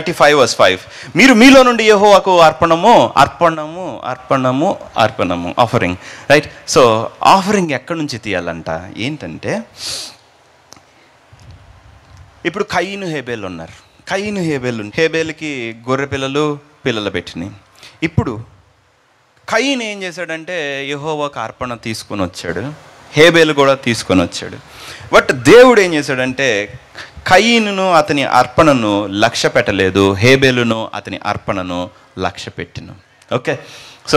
Thirty five verse five మీరు మీలో నుండి యెహోవాకు అర్పణము అర్పణము అర్పణము అర్పణము ఆఫరింగ్ రైట్ సో ఆఫరింగ్ ఎక్కడి నుంచి తీయాలంట ఏంటంటే ఇప్పుడు కయ్యను హేబేలు ఉన్నారు కయ్యను హేబేలు హేబేలుకి గొర్రె పిల్లలు పిల్లలు పెట్టినాయి ఇప్పుడు కయ్యను ఏం చేశాడంటే యెహోవాకు అర్పణ తీసుకొని వచ్చాడు హేబేలు కూడా తీసుకొని వచ్చాడు బట్ దేవుడు ఏం చేశాడంటే కయ్యను అతని అర్పణను లక్ష్య పెట్టలేదు హేబేలును అతని అర్పణను లక్ష్య పెట్టిను ఓకే సో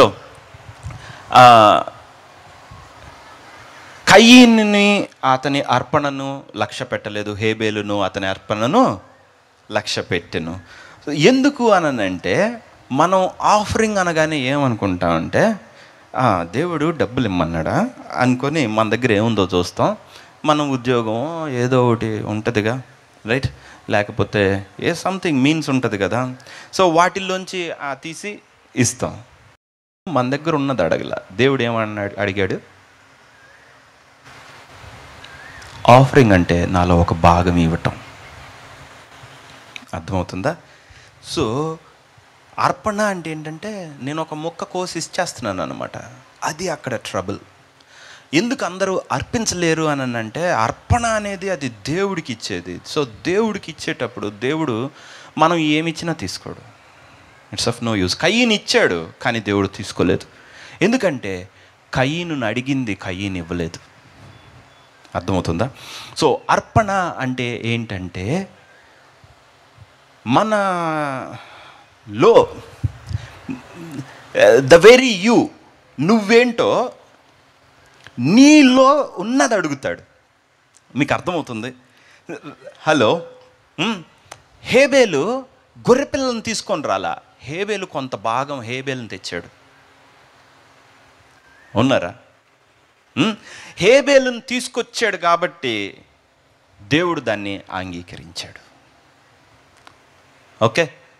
కయ్యని అతని అర్పణను లక్ష్య పెట్టలేదు హేబేలును అతని అర్పణను లక్ష్య పెట్టెను సో ఎందుకు అనంటే మనం ఆఫరింగ్ అనగానే ఏమనుకుంటామంటే "ఆ, దేవుడు డబ్బులు ఇమ్మన్నాడా అనుకొని మన దగ్గర ఏముందో చూస్తాం మనం ఉద్యోగం ఏదో ఒకటి ఉంటుందిగా రైట్ లేకపోతే ఏ సంథింగ్ మీన్స్ ఉంటుంది కదా సో వాటిల్లోంచి ఆ తీసి ఇస్తాం మన దగ్గర ఉన్నది అడగల దేవుడు ఏమన్నాడు అడిగాడు ఆఫరింగ్ అంటే నాలో ఒక భాగం ఇవ్వటం అర్థమవుతుందా సో అర్పణ అంటే ఏంటంటే నేను ఒక మొక్క కోసి ఇచ్చేస్తున్నాను అనమాట అది అక్కడ ట్రబుల్ ఎందుకు అందరూ అర్పించలేరు అని అంటే అర్పణ అనేది అది దేవుడికి ఇచ్చేది సో దేవుడికి ఇచ్చేటప్పుడు దేవుడు మనం ఏమి ఇచ్చినా తీసుకోడు ఇట్స్ ఆఫ్ నో యూస్ కయ్యని ఇచ్చాడు కానీ దేవుడు తీసుకోలేదు ఎందుకంటే కయ్యను అడిగింది కయ్యని ఇవ్వలేదు అర్థమవుతుందా సో అర్పణ అంటే ఏంటంటే మనలో ద వెరీ యూ నువ్వేంటో నీలో ఉన్నది అడుగుతాడు మీకు అర్థమవుతుంది హలో మ్, హేబేలు గొర్రెపిల్లను తీసుకొని రాలా హేబేలు కొంత భాగం హేబేలను తెచ్చాడు ఉన్నారా మ్, హేబేలును తీసుకొచ్చాడు కాబట్టి దేవుడు దాన్ని అంగీకరించాడు ఓకే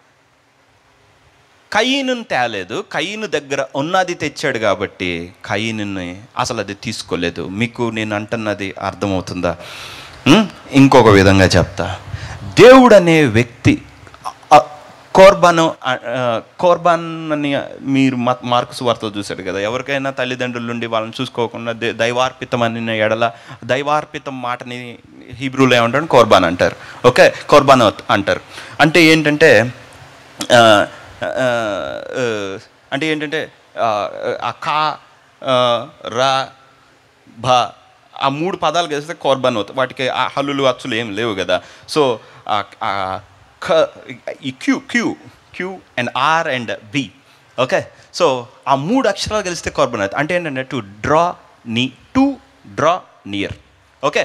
కయ్యను తేలేదు కయ్యను దగ్గర ఉన్నది తెచ్చాడు కాబట్టి కయ్యనుని అసలు అది తీసుకోలేదు మీకు నేను అంటున్నది అర్థమవుతుందా ఉమ్, ఇంకొక విధంగా చెప్తా దేవుడు అనే వ్యక్తి అ- కోర్బాను అ- ఆ, కోర్బాన్ అని మీరు మా- మార్క్స్ వార్తలు చూశాడు కదా ఎవరికైనా తల్లిదండ్రుల నుండి వాళ్ళని చూసుకోకుండా దే- దైవార్పితం అనిన ఎడల దైవార్పితం మాటని హీబ్రూలో ఏమంటారు కోర్బాన్ అంటారు ఓకే కోర్బాన్ అంటారు అంటే ఏంటంటే ఆ, ఆ, ఆ, అంటే ఏంటంటే ఆ, ఆ కా ఆ, రా భ ఆ మూడు పదాలు కలిస్తే కోర్బాన్ అవుతాయి వాటికి ఆ హల్లులు అచ్చులు ఏం లేవు కదా సో ఆ ఆ ఖ ఈ Q Q Q and R and B okay so ఆ మూడు అక్షరాలు కలిస్తే కోర్బాన్ అవుతుంది అంటే ఏంటంటే టు డ్రా నీ టు డ్రా నియర్ ఓకే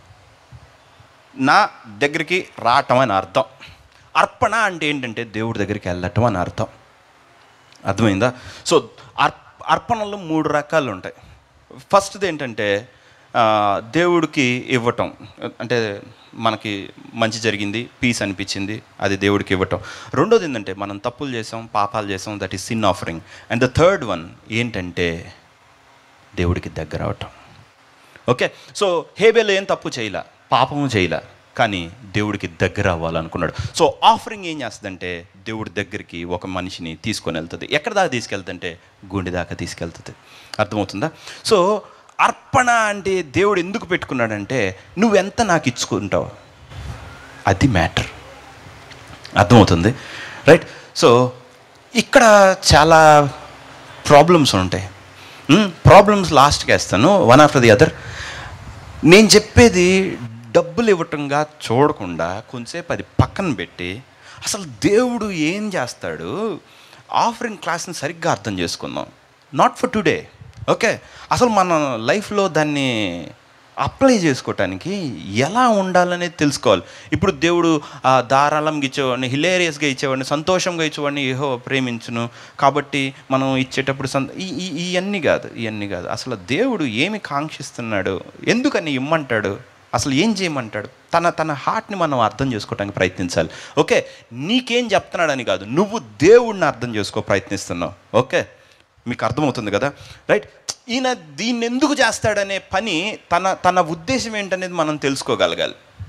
నా దగ్గరికి రావటం అని అర్థం అర్పణ అంటే ఏంటంటే దేవుడి దగ్గరికి వెళ్ళటం అని అర్థం అర్థమైందా సో అర్ అర్పణలు మూడు రకాలు ఉంటాయి ఫస్ట్ది ఏంటంటే ఆ, దేవుడికి ఇవ్వటం అంటే మనకి మంచి జరిగింది పీస్ అనిపించింది అది దేవుడికి ఇవ్వటం రెండోది ఏంటంటే మనం తప్పులు చేసాం పాపాలు చేసాం that is sin offering and the third one ఏంటంటే దేవుడికి దగ్గర అవటం ఓకే సో హేబేల్ ఏం తప్పు చేయలే పాపము చేయలే కానీ దేవుడికి దగ్గర అవ్వాలనుకున్నాడు సో ఆఫరింగ్ ఏం చేస్తుందంటే దేవుడి దగ్గరికి ఒక మనిషిని తీసుకొని వెళ్తుంది ఎక్కడ దాకా తీసుకెళ్తుంటే గుండె దాకా తీసుకెళ్తుంది అర్థమవుతుందా సో అర్పణ అంటే దేవుడు ఎందుకు పెట్టుకున్నాడంటే నువ్వెంత నాకు ఇచ్చుకుంటావు అది మ్యాటర్ అర్థమవుతుంది రైట్ సో ఇక్కడ చాలా ప్రాబ్లమ్స్ ఉంటాయి ప్రాబ్లమ్స్ లాస్ట్కి వేస్తాను వన్ ఆఫ్టర్ ది అదర్ నేను చెప్పేది డబ్బులు ఇవ్వటంగా చూడకుండా కొంచెంసేపు అది పక్కన పెట్టి అసలు దేవుడు ఏం చేస్తాడు ఆఫరింగ్ క్లాస్ని సరిగ్గా అర్థం చేసుకుందాం నాట్ ఫర్ టుడే ఓకే అసలు మన లైఫ్లో దాన్ని అప్లై చేసుకోవటానికి ఎలా ఉండాలనేది తెలుసుకోవాలి ఇప్పుడు దేవుడు ఆ, ధారాళంగా ఇచ్చేవాడిని హిలేరియస్గా ఇచ్చేవాడిని సంతోషంగా ఇచ్చేవాడిని ఏహో ప్రేమించును కాబట్టి మనం ఇచ్చేటప్పుడు సంత ఈ ఈ- ఇవన్నీ కాదు ఇవన్నీ కాదు అసలు దేవుడు ఏమి కాంక్షిస్తున్నాడు ఎందుకని ఇమ్మంటాడు అసలు ఏం చేయమంటాడు తన తన హార్ట్ని మనం అర్థం చేసుకోవడానికి ప్రయత్నించాలి ఓకే నీకేం చెప్తున్నాడని కాదు నువ్వు దేవుడిని అర్థం చేసుకో ప్రయత్నిస్తున్నావు ఓకే మీకు అర్థమవుతుంది కదా రైట్ ఈయన దీన్ని ఎందుకు చేస్తాడనే పని తన తన ఉద్దేశం ఏంటనేది మనం తెలుసుకోగలగాలి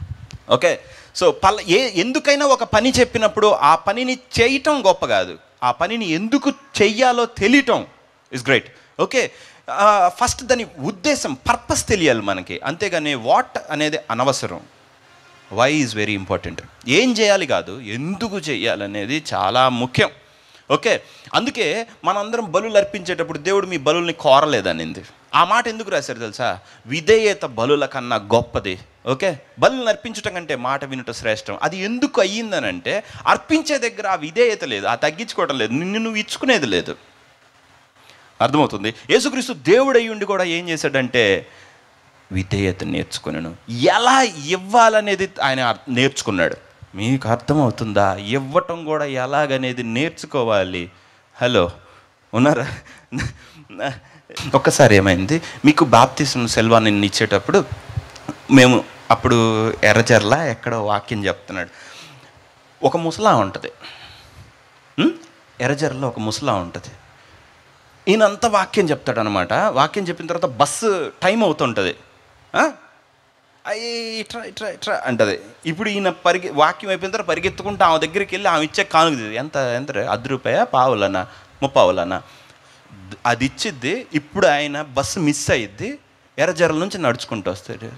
ఓకే సో పల ఏ ఎందుకైనా ఒక పని చెప్పినప్పుడు ఆ పనిని చేయటం గొప్ప కాదు ఆ పనిని ఎందుకు చెయ్యాలో తెలియటం ఇస్ గ్రేట్ ఓకే ఫస్ట్ దాని ఉద్దేశం పర్పస్ తెలియాలి మనకి అంతేగాని వాట్ అనేది అనవసరం వై ఈజ్ వెరీ ఇంపార్టెంట్ ఏం చేయాలి కాదు ఎందుకు చేయాలనేది చాలా ముఖ్యం ఓకే అందుకే మనందరం బలులు అర్పించేటప్పుడు దేవుడు మీ బలుల్ని కోరలేదనింది ఆ మాట ఎందుకు రాశారు తెలుసా విధేయత బలుల కన్నా గొప్పది ఓకే బలులను అర్పించటం కంటే మాట వినుట శ్రేష్టం అది ఎందుకు అయ్యిందనంటే అర్పించే దగ్గర ఆ విధేయత లేదు ఆ తగ్గించుకోవడం లేదు నిన్ను నువ్వు ఇచ్చుకునేది లేదు అర్థమవుతుంది యేసుక్రీస్తు దేవుడు అయ్యి ఉండి కూడా ఏం చేశాడంటే విధేయత నేర్చుకున్నాను ఎలా ఇవ్వాలనేది ఆయన అర్- నేర్చుకున్నాడు మీకు అర్థమవుతుందా ఇవ్వటం కూడా ఎలాగనేది నేర్చుకోవాలి హలో ఉన్నారా ఒక్కసారి ఏమైంది మీకు బాప్తిసం సెల్వాన్ని ఇచ్చేటప్పుడు మేము అప్పుడు ఎర్రచర్ల ఎక్కడో వాక్యం చెప్తున్నాడు ఒక ముసలా ఉంటుంది ఉం? ఎర్రజర్రలో ఒక ముసలా ఉంటుంది ఈయనంతా వాక్యం చెప్తాడు అనమాట వాక్యం చెప్పిన తర్వాత బస్సు టైం అవుతుంటుంది ఆ? అయ్యి ఇట్రా ఇట్రా ఇట్రా అంటది ఇప్పుడు ఈయన పరిగె వాక్యం అయిపోయిన తర్వాత పరిగెత్తుకుంటూ ఆమె దగ్గరికి వెళ్ళి ఆమె ఇచ్చే కానుకది ఎంత ఎంత అర్ధ రూపాయ పావులనా ముప్పావులనా అది ఇచ్చిద్ది ఇప్పుడు ఆయన బస్సు మిస్ అయ్యిద్ది ఎర్రజర్ల నుంచి నడుచుకుంటూ వస్తాడు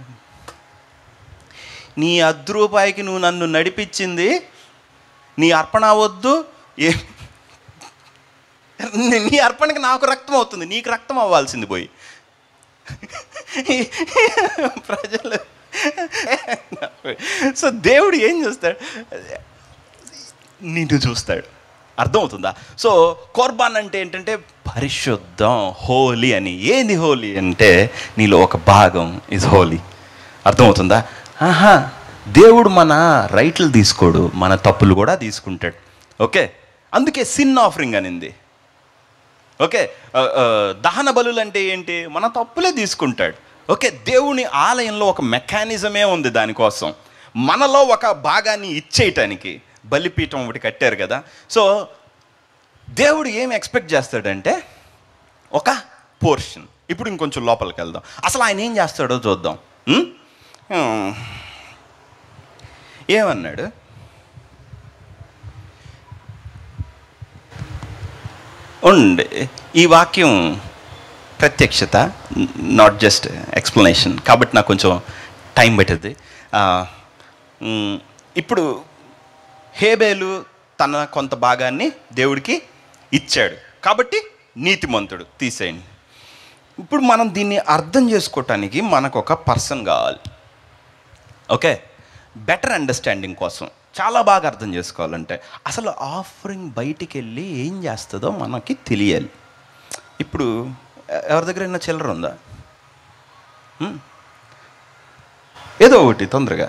నీ అర్ధ రూపాయికి నువ్వు నన్ను నడిపించింది నీ అర్పణ వద్దు ఏ నీ అర్పణకి నాకు రక్తం అవుతుంది నీకు రక్తం అవ్వాల్సింది పోయి ప్రజలు సో దేవుడు ఏం చూస్తాడు నిన్ను చూస్తాడు అర్థమవుతుందా సో కోర్బాన్ అంటే ఏంటంటే పరిశుద్ధం హోలీ అని ఏంది హోలీ అంటే నీలో ఒక భాగం ఇస్ హోలీ అర్థమవుతుందా ఆహా దేవుడు మన రైట్లు తీసుకోడు మన తప్పులు కూడా తీసుకుంటాడు ఓకే అందుకే సిన్ ఆఫరింగ్ అనింది ఓకే ఆ, ఆ, దహన బలులు అంటే ఏంటి మన తప్పులే తీసుకుంటాడు ఓకే దేవుని ఆలయంలో ఒక మెకానిజమే ఉంది దానికోసం మనలో ఒక భాగాన్ని ఇచ్చేయటానికి బలిపీఠం ఒకటి కట్టారు కదా సో దేవుడు ఏం ఎక్స్పెక్ట్ చేస్తాడంటే ఒక పోర్షన్ ఇప్పుడు ఇంకొంచెం లోపలికి వెళ్దాం అసలు ఆయన ఏం చేస్తాడో చూద్దాం ఉం? ఉం. ఏమన్నాడు ఉండి ఈ వాక్యం ప్రత్యక్షత నాట్ జస్ట్ ఎక్స్ప్లెనేషన్ కాబట్టి నాకు కొంచెం టైం పట్టింది ఆ, మ్, ఇప్పుడు హేబేలు తన కొంత భాగాన్ని దేవుడికి ఇచ్చాడు కాబట్టి నీతిమంతుడు తీసేయండి ఇప్పుడు మనం దీన్ని అర్థం చేసుకోవటానికి మనకు ఒక పర్సన్ కావాలి ఓకే బెటర్ అండర్స్టాండింగ్ కోసం చాలా బాగా అర్థం చేసుకోవాలంటే అసలు ఆఫరింగ్ బయటికి వెళ్ళి ఏం చేస్తుందో మనకి తెలియాలి ఇప్పుడు ఎ- ఎవరి దగ్గర అయినా చిల్లర ఉందా హ్మ్? ఏదో ఒకటి తొందరగా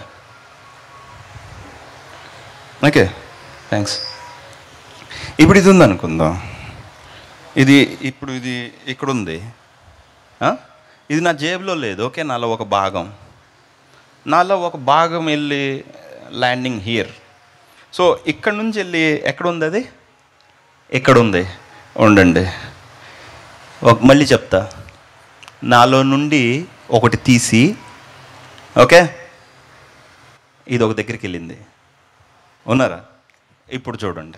ఓకే థ్యాంక్స్ ఇప్పుడు ఇది ఉందనుకుందాం ఇది ఇప్పుడు ఇది ఇక్కడ ఉంది ఆ? ఇది నా జేబులో లేదు ఓకే నాలో ఒక భాగం నాలో ఒక భాగం వెళ్ళి ల్యాండింగ్ హియర్ సో ఇక్కడ నుంచి వెళ్ళి ఎక్కడ ఉంది అది ఇక్కడ ఉంది ఉండండి ఒక- మళ్ళీ చెప్తా నాలో నుండి ఒకటి తీసి ఓకే ఇది ఒక దగ్గరికి వెళ్ళింది ఉన్నారా ఇప్పుడు చూడండి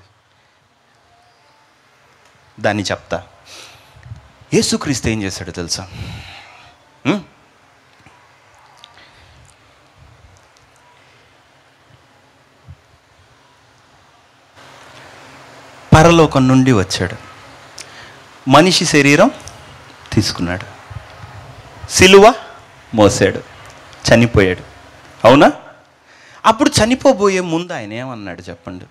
దాన్ని చెప్తా యేసుక్రీస్తు ఏం చేశాడో తెలుసా ఉం? పరలోకం నుండి వచ్చాడు మనిషి శరీరం తీసుకున్నాడు సిలువ మోసాడు చనిపోయాడు అవునా అప్పుడు చనిపోబోయే ముందు ఆయన ఏమన్నాడు చెప్పండి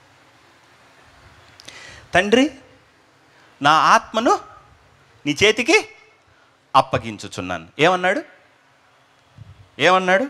తండ్రి నా ఆత్మను నీ చేతికి అప్పగించుచున్నాను ఏమన్నాడు ఏమన్నాడు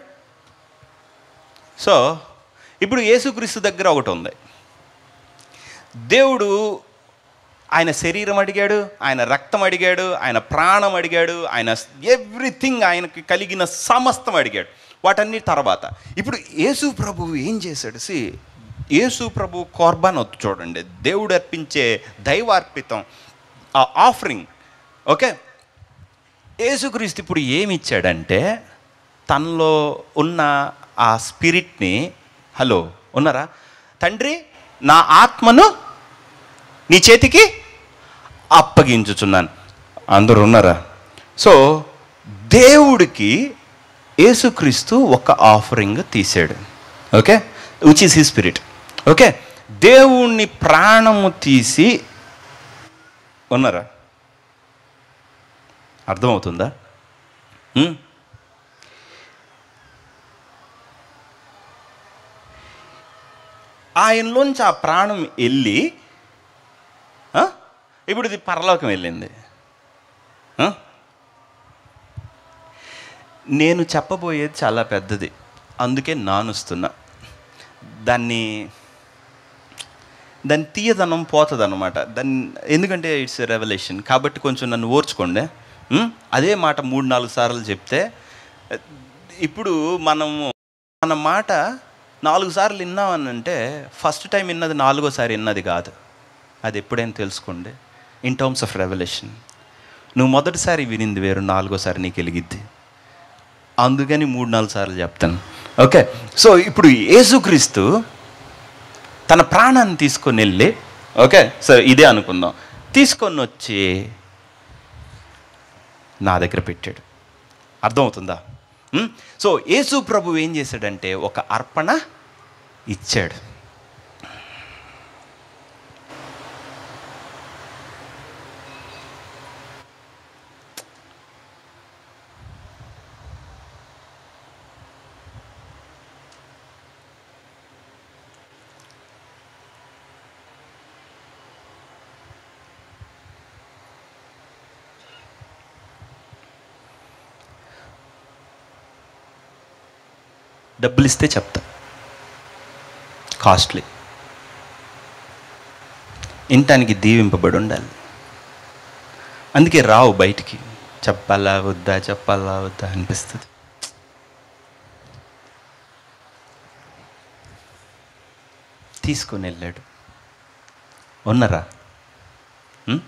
సో ఇప్పుడు యేసుక్రీస్తు దగ్గర ఒకటి ఉంది దేవుడు ఆయన శరీరం అడిగాడు ఆయన రక్తం అడిగాడు ఆయన ప్రాణం అడిగాడు ఆయన ఎవ్రీథింగ్ ఆయనకి కలిగిన సమస్తం అడిగాడు వాటన్ని తర్వాత ఇప్పుడు యేసు ప్రభువు ఏం చేశాడు సి యేసు ప్రభు కోర్బాన్ వద్దు చూడండి దేవుడు అర్పించే దైవార్పితం ఆ ఆఫరింగ్ ఓకే యేసుక్రీస్తు ఇప్పుడు ఏమి ఇచ్చాడంటే తనలో ఉన్న ఆ స్పిరిట్ని హలో ఉన్నారా తండ్రి నా ఆత్మను నీ చేతికి అప్పగించుచున్నాను అందరూ ఉన్నారా సో దేవుడికి యేసుక్రీస్తు ఒక ఆఫరింగ్ తీసాడు okay which is he spirit okay దేవుణ్ణి ప్రాణము తీసి ఉన్నారా అర్థమవుతుందా ఉం? ఆయనలోంచి ఆ ప్రాణం వెళ్ళి ఆ? ఇప్పుడు ఇది పరలోకం వెళ్ళింది ఆ? నేను చెప్పబోయేది చాలా పెద్దది అందుకే నానుస్తున్నా దాన్ని దాని తీయదనం పోతుంది అనమాట దాన్ని ఎందుకంటే ఇట్స్ రెవల్యూషన్ కాబట్టి కొంచెం నన్ను ఓర్చుకోండి ఉం? అదే మాట మూడు నాలుగు సార్లు చెప్తే ఇప్పుడు మనము మన మాట నాలుగు సార్లు విన్నామనంటే ఫస్ట్ టైం విన్నది నాలుగోసారి విన్నది కాదు అది ఎప్పుడైనా తెలుసుకోండి ఇన్ టర్మ్స్ ఆఫ్ రెవల్యూషన్ నువ్వు మొదటిసారి వినింది వేరు నాలుగోసారి నీకు వెలిగిద్ది అందుకని మూడు నాలుగు సార్లు చెప్తాను ఓకే సో ఇప్పుడు యేసుక్రీస్తు తన ప్రాణాన్ని తీసుకొని వెళ్ళి ఓకే సో ఇదే అనుకుందాం తీసుకొని వచ్చి నా దగ్గర పెట్టాడు అర్థమవుతుందా ఉం? సో యేసు ప్రభు ఏం చేశాడంటే ఒక అర్పణ ఇచ్చాడు డబ్బులు ఇస్తే చెప్తా కాస్ట్లీ ఇంటానికి దీవింపబడి ఉండాలి అందుకే రావు బయటికి చెప్పాలా వద్దా చెప్పాలా వద్దా అనిపిస్తుంది తీసుకొని వెళ్ళాడు ఉన్నరా ఉం?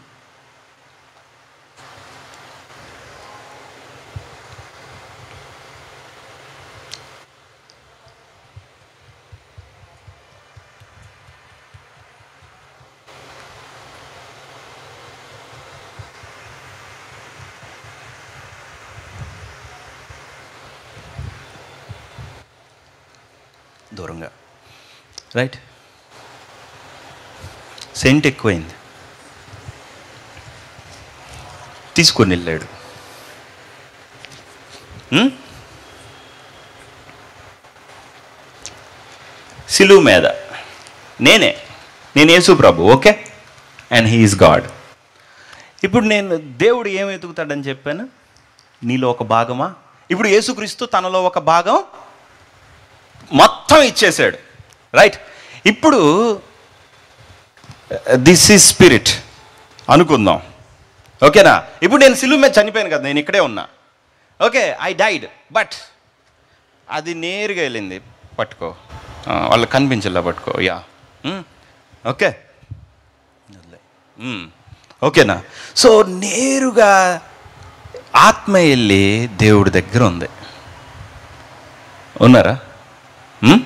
దూరంగా రైట్ సెంట్ ఎక్కువైంది తీసుకొని వెళ్ళాడు ఉం? సిలువు మీద నేనే నేను యేసు ప్రభు ఓకే అండ్ హీఈస్ గాడ్ ఇప్పుడు నేను దేవుడు ఏం వెతుకుతాడని చెప్పాను నీలో ఒక భాగమా ఇప్పుడు యేసుక్రీస్తు తనలో ఒక భాగం మొత్తం ఇచ్చేసాడు రైట్ ఇప్పుడు దిస్ ఈజ్ స్పిరిట్ అనుకుందాం ఓకేనా ఇప్పుడు నేను సిలువు మీద చనిపోయాను కదా నేను ఇక్కడే ఉన్నా ఓకే ఐ డైడ్ బట్ అది నేరుగా వెళ్ళింది పట్టుకో ఆ, వాళ్ళకి కనిపించేలా పట్టుకో యా ఓకే మ్మ్. ఓకేనా సో నేరుగా ఆత్మ వెళ్ళి దేవుడి దగ్గర ఉంది ఉన్నారా మ్మ్?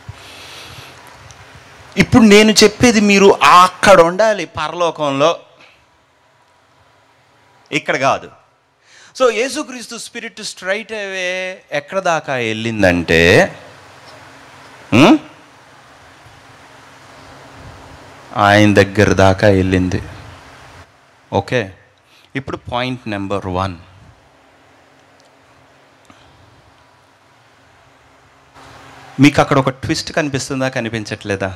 ఇప్పుడు నేను చెప్పేది మీరు అక్కడ ఉండాలి పరలోకంలో ఇక్కడ కాదు సో యేసుక్రీస్తు స్పిరిట్ స్ట్రైట్ అవే ఎక్కడ దాకా వెళ్ళిందంటే మ్మ్? ఆయన దగ్గర దాకా వెళ్ళింది ఓకే ఇప్పుడు పాయింట్ నెంబర్ వన్ మీకు అక్కడ ఒక ట్విస్ట్ కనిపిస్తుందా కనిపించట్లేదా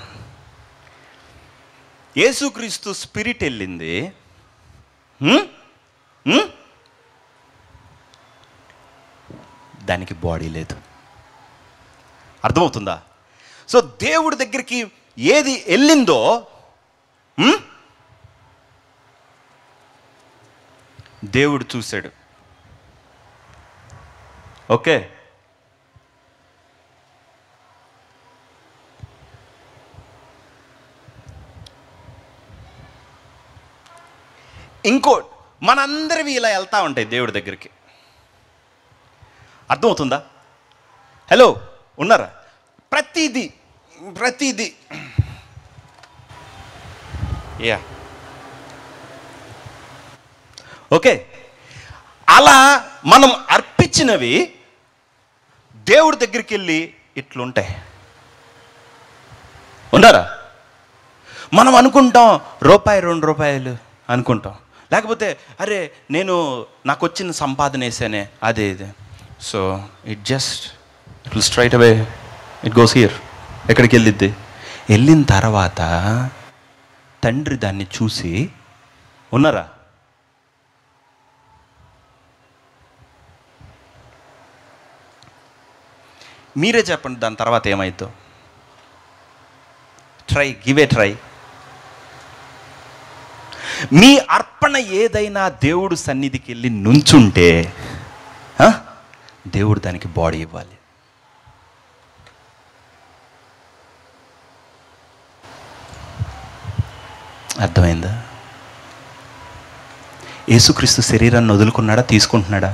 యేసుక్రీస్తు స్పిరిట్ వెళ్ళింది హ్మ్? హ్మ్? దానికి బాడీ లేదు అర్థమవుతుందా సో దేవుడి దగ్గరికి ఏది వెళ్ళిందో హ్మ్? దేవుడు చూశాడు ఓకే ఇంకో మనందరివి ఇలా వెళ్తా ఉంటాయి దేవుడి దగ్గరికి అర్థమవుతుందా హలో ఉన్నారా ప్రతిదీ ప్రతిదీ యా ఓకే అలా మనం అర్పించినవి దేవుడి దగ్గరికి వెళ్ళి ఇట్లుంటాయి ఉన్నారా మనం అనుకుంటాం రూపాయి రెండు రూపాయలు అనుకుంటాం లేకపోతే అరే నేను నాకు వచ్చిన సంపాదన వేసానే అదే ఇదే so it just it will straight away it goes here ఎక్కడికి వెళ్ళిద్ది వెళ్ళిన తర్వాత తండ్రి దాన్ని చూసి ఉన్నారా మీరే చెప్పండి దాని తర్వాత ఏమైద్దో ట్రై గివ్ ఏ ట్రై మీ అర్పణ ఏదైనా దేవుడు సన్నిధికి వెళ్ళి నుంచుంటే ఆ, దేవుడు దానికి బాడీ ఇవ్వాలి అర్థమైందా యేసుక్రీస్తు శరీరాన్ని వదులుకున్నాడా తీసుకుంటున్నాడా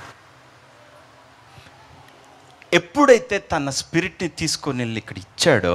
ఎప్పుడైతే తన స్పిరిట్ని తీసుకొని వెళ్ళి ఇక్కడ ఇచ్చాడో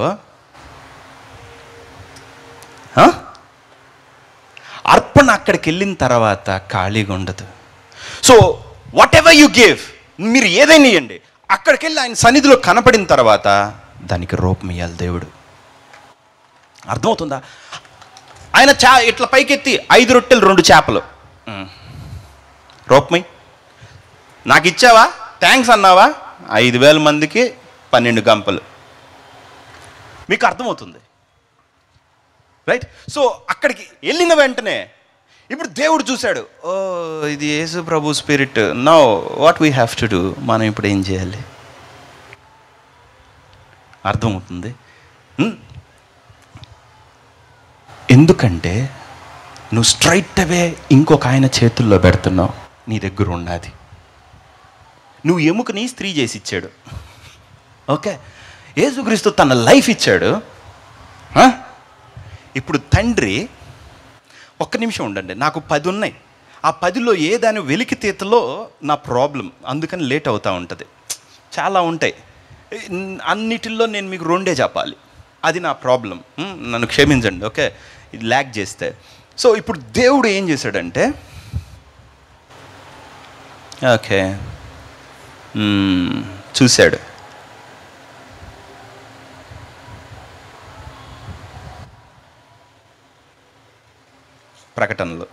ఆ? అర్పణ అక్కడికి వెళ్ళిన తర్వాత ఖాళీగా ఉండదు so whatever you give మీరు ఏదైనా ఇవ్వండి అక్కడికి వెళ్ళి ఆయన సన్నిధిలో కనపడిన తర్వాత దానికి రూపం ఇవ్వాలి దేవుడు అర్థమవుతుందా ఆయన చా ఇట్లా పైకెత్తి ఐదు రొట్టెలు రెండు చేపలు మ్. రూపమై నాకు ఇచ్చావా థ్యాంక్స్ అన్నావా ఐదు వేల మందికి పన్నెండు గంపలు మీకు అర్థమవుతుంది రైట్ సో అక్కడికి వెళ్ళిన వెంటనే ఇప్పుడు దేవుడు చూశాడు ఓ ఇది యేసు ప్రభు spirit no what we have to do మనం ఇప్పుడు ఏం చేయాలి అర్థమవుతుంది హ్మ్? ఎందుకంటే నువ్వు స్ట్రైట్ అవే ఇంకొక ఆయన చేతుల్లో పెడుతున్నావు నీ దగ్గర ఉన్నది నువ్వు ఎముకని స్త్రీ చేసి ఇచ్చాడు ఓకే యేసుక్రీస్తు తన లైఫ్ ఇచ్చాడు ఆ? ఇప్పుడు తండ్రి ఒక్క నిమిషం ఉండండి నాకు పది ఉన్నాయి ఆ పదిలో ఏదాని వెలికితీతలో నా ప్రాబ్లం అందుకని లేట్ అవుతూ ఉంటుంది చాలా ఉంటాయి అన్నిటిల్లో నేను మీకు రెండే చెప్పాలి అది నా ప్రాబ్లం ఉమ్, నన్ను క్షమించండి ఓకే ఇది ల్యాక్ చేస్తే సో ఇప్పుడు దేవుడు ఏం చేశాడంటే ఓకే మ్మ్, చూశాడు ప్రకటనలో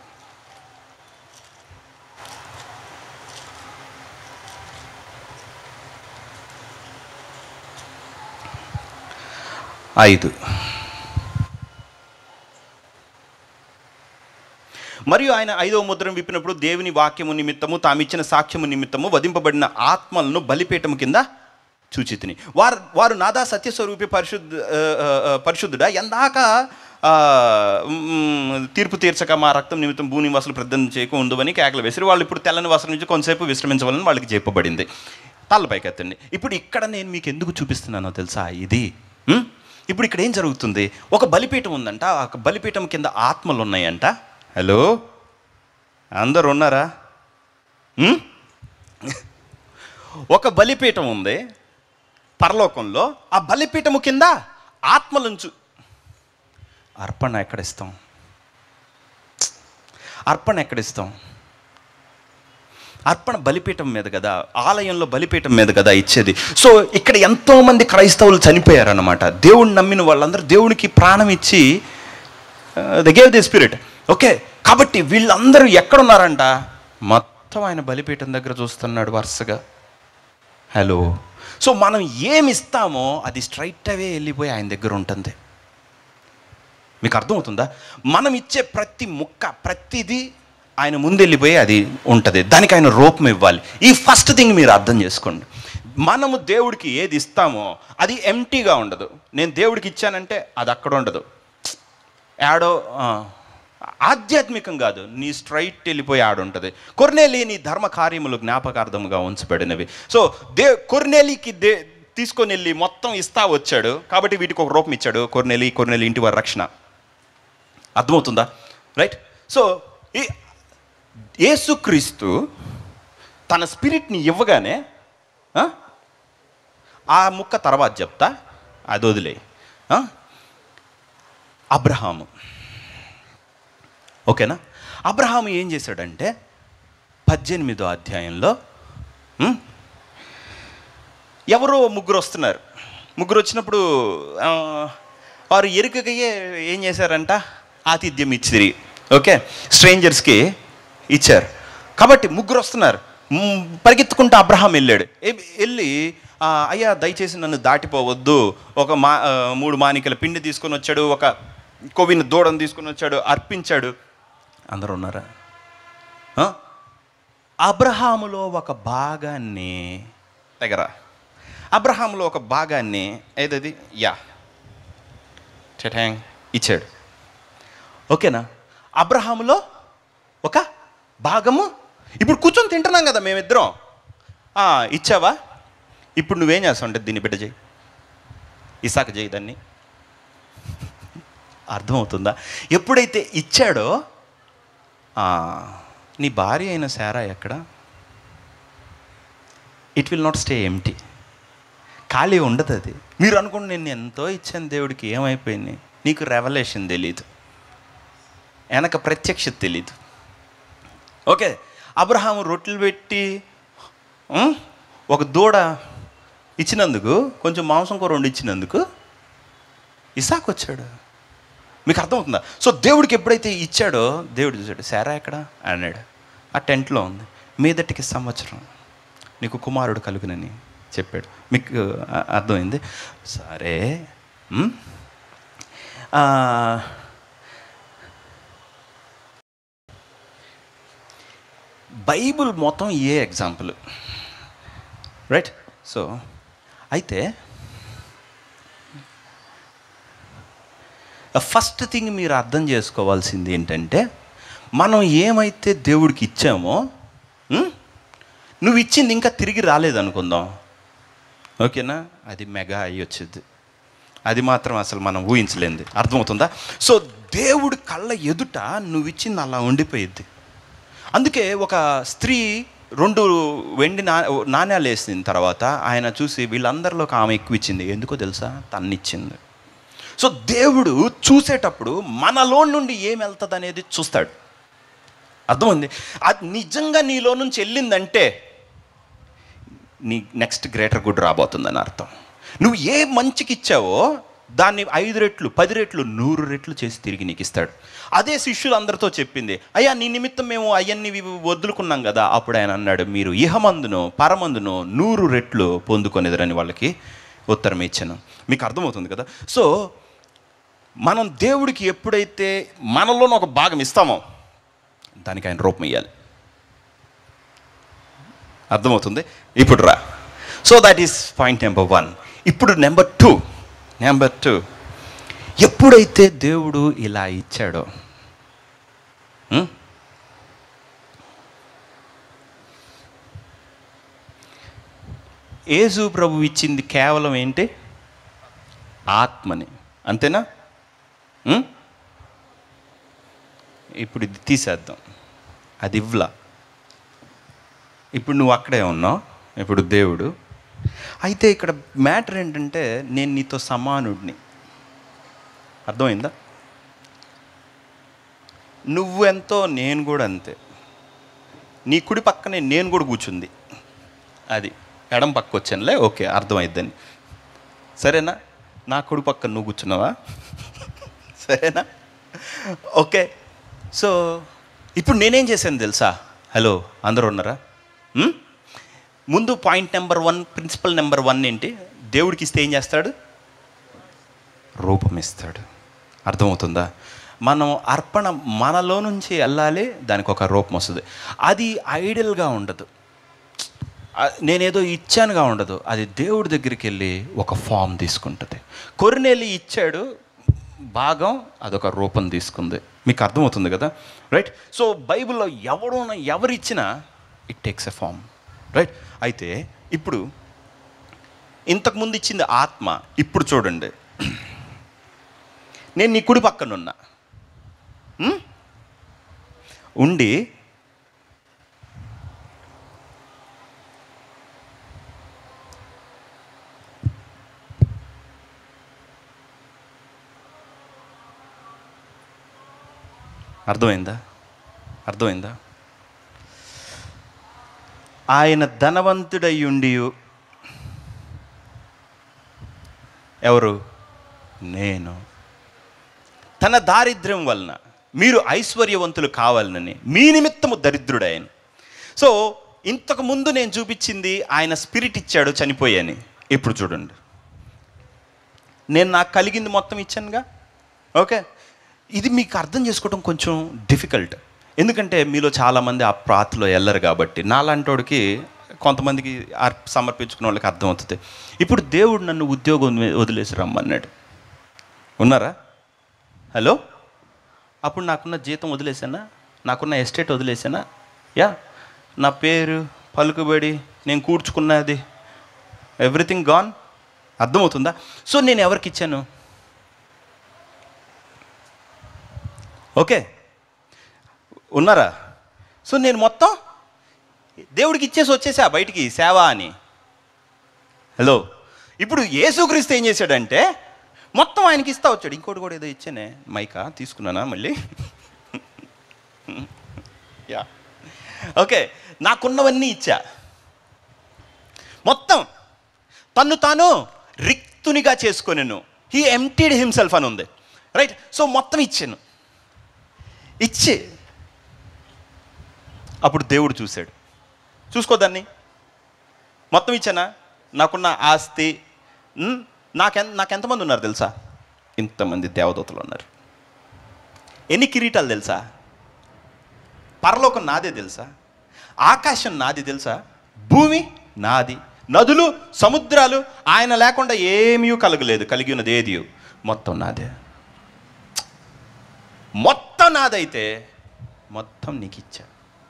ఐదు మరియు ఆయన ఐదవ ముద్రను విప్పినప్పుడు దేవుని వాక్యము నిమిత్తము తామిచ్చిన సాక్ష్యము నిమిత్తము వధింపబడిన ఆత్మలను బలిపీఠము కింద చూచితిని వారు వారు నాదా సత్యస్వరూపి పరిశుద్ధ ఆ, ఆ, ఆ, పరిశుద్ధుడా ఎందాక ఆ, మ్, తీర్పు తీర్చక మా రక్తం నిమిత్తం భూనివాసులు ప్రద్దం చేయకు ఉందని కేకలు వేసి వాళ్ళు ఇప్పుడు తెల్లని వస్త్రం నుంచి కొంతసేపు విశ్రమించవాలని వాళ్ళకి చెప్పబడింది తలపైకి ఎత్తండి ఇప్పుడు ఇక్కడ నేను మీకు ఎందుకు చూపిస్తున్నానో తెలుసా ఇది మ్? ఇప్పుడు ఇక్కడ ఏం జరుగుతుంది ఒక బలిపీఠం ఉందంట ఆ బలిపీఠం కింద ఆత్మలు ఉన్నాయంట హలో అందరు ఉన్నారా మ్? ఒక బలిపీఠం ఉంది పరలోకంలో ఆ బలిపీఠము కింద ఆత్మలుంచు అర్పణ ఎక్కడిస్తాం అర్పణ ఎక్కడిస్తాం అర్పణ బలిపీఠం మీద కదా ఆలయంలో బలిపీఠం మీద కదా ఇచ్చేది సో ఇక్కడ ఎంతో మంది క్రైస్తవులు చనిపోయారన్నమాట దేవుడిని నమ్మిన వాళ్ళందరూ దేవునికి ప్రాణం ఇచ్చి the gave the spirit okay కాబట్టి వీళ్ళందరూ ఎక్కడున్నారంట మొత్తం ఆయన బలిపీఠం దగ్గర చూస్తున్నాడు వరుసగా హలో సో మనం ఏమి ఇస్తామో అది స్ట్రైట్ అవే వెళ్ళిపోయి ఆయన దగ్గర ఉంటుంది మీకు అర్థమవుతుందా మనం ఇచ్చే ప్రతి ముక్క ప్రతిదీ ఆయన ముందు వెళ్ళిపోయి అది ఉంటుంది దానికి ఆయన రూపం ఇవ్వాలి ఈ ఫస్ట్ థింగ్ మీరు అర్థం చేసుకోండి మనము దేవుడికి ఏది ఇస్తామో అది ఎంటీగా ఉండదు నేను దేవుడికి ఇచ్చానంటే అది అక్కడ ఉండదు యాడో ఆ, ఆధ్యాత్మికం కాదు నీ స్ట్రైట్ వెళ్ళిపోయి ఆడుంటుంది కొర్నేలి నీ ధర్మ కార్యములు జ్ఞాపకార్థముగా ఉంచబడినవి సో దే కొర్నేలికి దే తీసుకొని వెళ్ళి మొత్తం ఇస్తా వచ్చాడు కాబట్టి వీటికి ఒక రూపం ఇచ్చాడు కొర్నేలి కొర్నేలి ఇంటి వారి రక్షణ అర్థమవుతుందా రైట్ సో ఈ యేసుక్రీస్తు తన స్పిరిట్ని ఇవ్వగానే ఆ, ఆ ముక్క తర్వాత చెప్తా అది వదిలే ఆ? అబ్రహాము ఓకేనా అబ్రహాము ఏం చేశాడంటే పద్దెనిమిదో అధ్యాయంలో ఉం? ఎవరో ముగ్గురు వస్తున్నారు ముగ్గురు వచ్చినప్పుడు ఆ, వారు ఎరుకకయ్యే ఏం చేశారంట ఆతిథ్యం ఇచ్చిరి ఓకే స్ట్రేంజర్స్కి ఇచ్చారు కాబట్టి ముగ్గురు వస్తున్నారు మ్, పరిగెత్తుకుంటూ అబ్రహాం వెళ్ళాడు ఏ- వెళ్ళి "ఆ, అయ్యా దయచేసి నన్ను దాటిపోవద్దు ఒక మా ఆ, మూడు మానికల పిండి తీసుకొని వచ్చాడు ఒక కొవ్విన దూడను తీసుకొని వచ్చాడు అర్పించాడు అందరూ ఉన్నారా ఆ? అబ్రహాములో ఒక భాగాన్ని దగ్గర అబ్రహాములో ఒక భాగాన్ని ఏదది యా చటాంగ్ ఇచ్చాడు ఓకేనా అబ్రహాములో ఒక భాగము ఇప్పుడు కూర్చొని తింటున్నాం కదా మేమిద్దరం ఆ, ఇచ్చావా ఇప్పుడు నువ్వేం చేస్తావు అంటే దీన్ని బిడ్డ చేయి ఇసాక చేయి దాన్ని అర్థమవుతుందా ఎప్పుడైతే ఇచ్చాడో ఆ, నీ భార్య అయిన శారా ఎక్కడ it will not stay empty ఖాళీ ఉండదు అది మీరు అనుకోండి నేను ఎంతో ఇచ్చాను దేవుడికి ఏమైపోయింది నీకు రెవల్యూషన్ తెలీదు వెనక ప్రత్యక్షత తెలీదు ఓకే అబ్రహాము రొట్టెలు పెట్టి ఉం, ఒక దూడ ఇచ్చినందుకు కొంచెం మాంసం కూర వండి ఇచ్చినందుకు ఇసాక్ వచ్చాడు మీకు అర్థమవుతుందా సో దేవుడికి ఎప్పుడైతే ఇచ్చాడో దేవుడు చూశాడు శారా ఎక్కడ అన్నాడు ఆ టెంట్లో ఉంది మీదటికి సంవత్సరం నీకు కుమారుడు కలుగునని చెప్పాడు మీకు అ- అర్థమైంది సరే ఉమ్. ఆ, బైబుల్ మొత్తం ఏ ఎగ్జాంపుల్ రైట్ సో అయితే ఫస్ట్ థింగ్ మీరు అర్థం చేసుకోవాల్సింది ఏంటంటే మనం ఏమైతే దేవుడికి ఇచ్చామో ఉం? నువ్వు ఇచ్చింది ఇంకా తిరిగి రాలేదనుకుందాం ఓకేనా అది మెగా అయ్యి వచ్చింది అది మాత్రం అసలు మనం ఊహించలేంది అర్థమవుతుందా సో దేవుడి కళ్ళ ఎదుట నువ్వు ఇచ్చింది అలా ఉండిపోయిద్ది అందుకే ఒక స్త్రీ రెండు వెండి నా నాణ్యాలు వేసిన తర్వాత ఆయన చూసి వీళ్ళందరిలోకి ఆమె ఎక్కువ ఇచ్చింది ఎందుకో తెలుసా తన్నిచ్చింది సో దేవుడు చూసేటప్పుడు మనలో నుండి ఏం వెళ్తుంది అనేది చూస్తాడు అర్థమైంది అది నిజంగా నీలో నుంచి వెళ్ళిందంటే నీ నెక్స్ట్ గ్రేటర్ గుడ్ రాబోతుందని అర్థం నువ్వు ఏ మంచికి ఇచ్చావో దాన్ని ఐదు రెట్లు పది రెట్లు నూరు రెట్లు చేసి తిరిగి నీకు ఇస్తాడు అదే శిష్యులు అందరితో చెప్పింది అయ్యా నీ నిమిత్తం మేము అవన్నీ వదులుకున్నాం కదా అప్పుడు ఆయన అన్నాడు మీరు ఇహమందును పరమందును నూరు రెట్లు పొందుకొనేదరని వాళ్ళకి ఉత్తరం ఇచ్చాను మీకు అర్థమవుతుంది కదా సో మనం దేవుడికి ఎప్పుడైతే మనలోని ఒక భాగం ఇస్తామో దానికి ఆయన రూపం ఇవ్వాలి అర్థమవుతుంది ఇప్పుడు రా so that is point number one ఇప్పుడు నెంబర్ టూ నెంబర్ టూ ఎప్పుడైతే దేవుడు ఇలా ఇచ్చాడో ఉం? యేసు ప్రభు ఇచ్చింది కేవలం ఏంటి ఆత్మని అంతేనా ఉం? ఇప్పుడు ఇది తీసేద్దాం అది ఇవ్వలా ఇప్పుడు నువ్వు అక్కడే ఉన్నావు ఇప్పుడు దేవుడు అయితే ఇక్కడ మ్యాటర్ ఏంటంటే నేను నీతో సమానుడిని అర్థమైందా నువ్వు ఎంతో నేను కూడా అంతే నీ కుడి పక్కనే నేను కూడా కూర్చుంది అది ఎడం పక్క వచ్చానులే ఓకే అర్థమైద్దని సరేనా నా కుడి పక్క నువ్వు కూర్చున్నావా సరేనా ఓకే సో ఇప్పుడు నేనేం చేశాను తెలుసా హలో అందరూ ఉన్నారా ఉం? ముందు point number one principle number one ఏంటి దేవుడికి ఇస్తే ఏం చేస్తాడు రూపం ఇస్తాడు అర్థమవుతుందా మనం అర్పణ మనలో నుంచి వెళ్ళాలి దానికి ఒక రూపం వస్తుంది అది ఐడియల్గా ఉండదు ఆ- నేనేదో ఇచ్చానుగా ఉండదు అది దేవుడి దగ్గరికి వెళ్ళి ఒక ఫామ్ తీసుకుంటుంది కొరినేలి ఇచ్చాడు భాగం అదొక రూపం తీసుకుంది మీకు అర్థమవుతుంది కదా రైట్ సో బైబిల్లో ఎవరు ఎవరు ఇచ్చినా it takes a form right అయితే ఇప్పుడు ఇంతకుముందు ఇచ్చింది ఆత్మ ఇప్పుడు చూడండి నేను నీ కుడి పక్కనున్నా ఉం? ఉండి అర్థమైందా అర్థమైందా ఆయన ధనవంతుడయ్యుండి ఎవరు నేను తన దారిద్ర్యం వలన మీరు ఐశ్వర్యవంతులు కావాలని మీ నిమిత్తము దరిద్రుడాయను సో ఇంతకు ముందు నేను చూపించింది ఆయన స్పిరిట్ ఇచ్చాడు చనిపోయాని ఇప్పుడు చూడండి నేను నాకు కలిగింది మొత్తం ఇచ్చానుగా ఓకే ఇది మీకు అర్థం చేసుకోవడం కొంచెం డిఫికల్ట్ ఎందుకంటే మీలో చాలామంది ఆ ప్రాతలో వెళ్ళరు కాబట్టి నాలాంటోడికి కొంతమందికి ఆ- సమర్పించుకున్న వాళ్ళకి అర్థమవుతుంది ఇప్పుడు దేవుడు నన్ను ఉద్యోగం వదిలేసి రమ్మన్నాడు ఉన్నారా హలో అప్పుడు నాకున్న జీతం వదిలేసానా నాకున్న ఎస్టేట్ వదిలేసానా యా నా పేరు పలుకుబడి నేను కూర్చుకున్నది ఎవ్రీథింగ్ గాన్ అర్థమవుతుందా సో నేను ఎవరికి ఇచ్చాను ఓకే ఉన్నారా సో నేను మొత్తం దేవుడికి ఇచ్చేసి వచ్చేసా బయటికి సేవ అని హలో ఇప్పుడు యేసుక్రీస్తు ఏం చేశాడంటే మొత్తం ఆయనకి ఇస్తా వచ్చాడు ఇంకోటి కూడా ఏదో ఇచ్చానే మైకా తీసుకున్నానా మళ్ళీ యా ఓకే నాకున్నవన్నీ ఇచ్చా మొత్తం తన్ను తాను రిక్తునిగా చేసుకొనెను హీ ఎంటీడ్ హిమ్సెల్ఫ్ అని ఉంది రైట్ సో మొత్తం ఇచ్చాను ఇచ్చి అప్పుడు దేవుడు చూశాడు చూసుకోదాన్ని మొత్తం ఇచ్చానా నాకున్న ఆస్తి ఉమ్, నాకెన్ నాకెంతమంది ఉన్నారు తెలుసా ఇంతమంది దేవదూతలు ఉన్నారు ఎన్ని కిరీటాలు తెలుసా పరలోకం నాదే తెలుసా ఆకాశం నాది తెలుసా భూమి నాది నదులు సముద్రాలు ఆయన లేకుండా ఏమీ కలగలేదు కలిగి ఉన్నది ఏది మొత్తం నాదే మొత్తం నాదైతే మొత్తం నీకు ఇచ్చా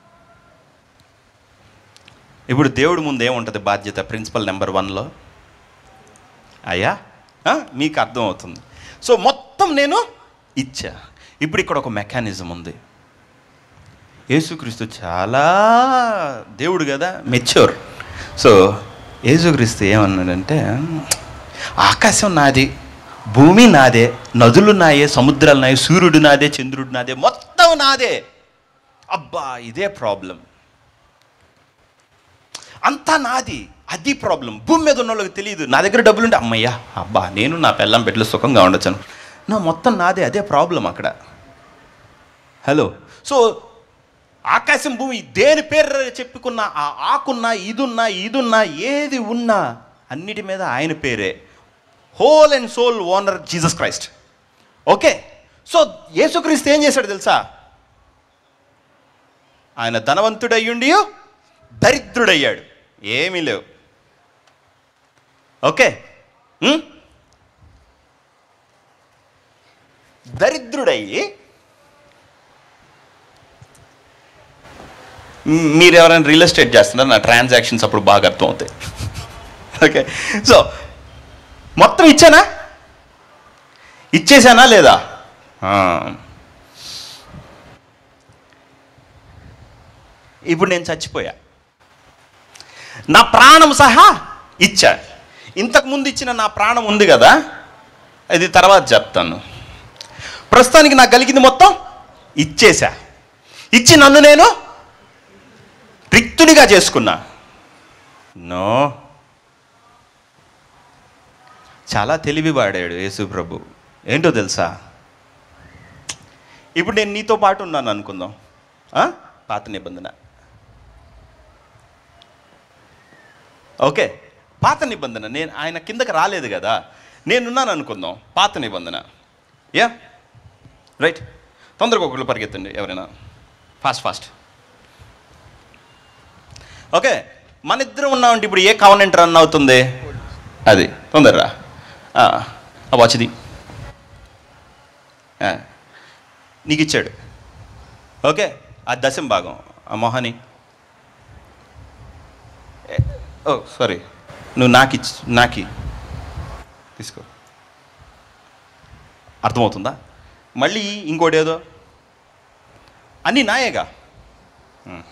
ఇప్పుడు దేవుడి ముందు ఏముంటుంది బాధ్యత ప్రిన్సిపల్ నెంబర్ వన్లో అయ్యా ఆ, మీకు అర్థమవుతుంది సో మొత్తం నేను ఇచ్చా ఇప్పుడు ఇక్కడ ఒక మెకానిజం ఉంది యేసుక్రీస్తు చాలా దేవుడు కదా మెచ్యూర్ సో యేసుక్రీస్తు ఏమన్నాడంటే ఆకాశం నాది భూమి నాదే నదులు నాయే సముద్రాలు నాయే సూర్యుడు నాదే చంద్రుడు నాదే మొత్తం నాదే అబ్బా ఇదే ప్రాబ్లం అంతా నాది అది ప్రాబ్లం భూమి మీద ఉన్న వాళ్ళకి తెలియదు నా దగ్గర డబ్బులు ఉంటే అమ్మయ్యా అబ్బా నేను నా పెళ్ళం బిడ్డలు సుఖంగా ఉండొచ్చాను నా మొత్తం నాదే అదే ప్రాబ్లం అక్కడ హలో సో ఆకాశం భూమి దేని పేరు చెప్పుకున్న ఆ ఆకున్నా ఇదున్నా ఇదున్నా ఏది ఉన్నా అన్నిటి మీద ఆయన పేరే whole and sole owner Jesus Christ okay so యేసుక్రీస్తు ఏం చేశాడు తెలుసా ఆయన ధనవంతుడయ్యుండి దరిద్రుడయ్యాడు ఏమీ లేవు ఓకే ఉం? దరిద్రుడయ్యి మ్, మీరు ఎవరైనా రియల్ ఎస్టేట్ చేస్తున్నారు నా ట్రాన్సాక్షన్స్ అప్పుడు బాగా అర్థం అవుతాయి ఓకే సో మొత్తం ఇచ్చానా ఇచ్చేసానా లేదా ఆ. ఇప్పుడు నేను చచ్చిపోయా నా ప్రాణం సహా ఇచ్చా ఇంతకు ముందు ఇచ్చిన నా ప్రాణం ఉంది కదా అది తర్వాత చెప్తాను ప్రస్తుతానికి నాకు కలిగింది మొత్తం ఇచ్చేసా ఇచ్చి నన్ను నేను రిక్తునిగా చేసుకున్నా నో చాలా తెలివి వాడాడు యేసు ప్రభు ఏంటో తెలుసా ఇప్పుడు నేను నీతో పాటు ఉన్నాను అనుకుందాం ఆ? పాత నిబంధన ఓకే పాత నిబంధన నేను ఆయన కిందకి రాలేదు కదా నేనున్నాను అనుకుందాం పాత నిబంధన యా రైట్ తొందరగా ఒకళ్ళు పరిగెత్తండి ఎవరైనా ఫాస్ట్ ఫాస్ట్ ఓకే మన ఇద్దరం ఉన్నామంటే ఇప్పుడు ఏ కవనెంట్ రన్ అవుతుంది అది తొందరరా వాచ్ది నీకు ఇచ్చాడు ఓకే ఆ దశం భాగం ఆ మొహాని ఏ- ఓ సారీ నువ్వు నాకు ఇచ్చి నాకి తీసుకో అర్థమవుతుందా మళ్ళీ ఇంకోటి ఏదో అన్నీ నాయేగా ఉం.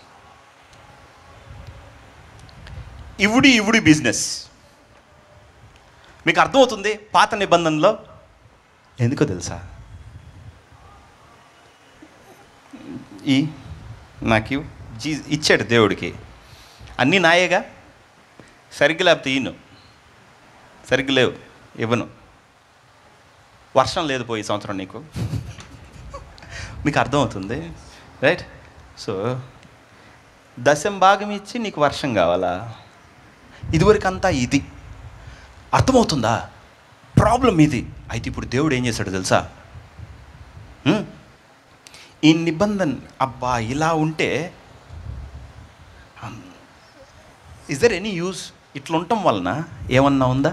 ఇవుడి ఇవుడి బిజినెస్ మీకు అర్థమవుతుంది పాత నిబంధనలో ఎందుకో తెలుసా ఈ నాకు ఇవ్వు. జీ ఇచ్చాడు దేవుడికి అన్నీ నాయేగా సరిగ్గా లేకపోతే ఈను సరిగ్గా లేవు ఇవ్వను వర్షం లేదు పోయి ఈ సంవత్సరం నీకు మీకు అర్థమవుతుంది రైట్ సో దశం భాగం ఇచ్చి నీకు వర్షం కావాలా ఇదివరకు అంతా ఇది అర్థమవుతుందా ప్రాబ్లం ఇది అయితే ఇప్పుడు దేవుడు ఏం చేశాడు తెలుసా హ్మ్? ఈ నిబంధన అబ్బా ఇలా ఉంటే ఇస్ దర్ ఎనీ యూస్ ఇట్లా ఉండటం వలన ఏమన్నా ఉందా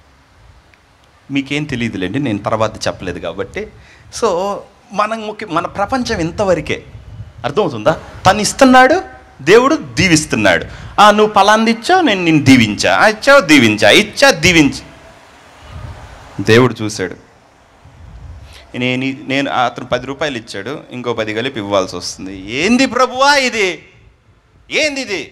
మీకేం తెలియదులేండి నేను తర్వాత చెప్పలేదు కాబట్టి సో మనం ముఖ్య మన ప్రపంచం ఇంతవరకే అర్థమవుతుందా తను ఇస్తున్నాడు దేవుడు దీవిస్తున్నాడు ఆ నువ్వు పలాంది ఇచ్చావు నేను నిన్ను దీవించా ఆ, ఇచ్చావు దీవించా ఇచ్చా దీవించా దేవుడు చూశాడు నేను ఈ- నేను అతను పది రూపాయలు ఇచ్చాడు ఇంకో పది కలిపి ఇవ్వాల్సి వస్తుంది ఏంది ప్రభువా ఇది ఏంది ఇది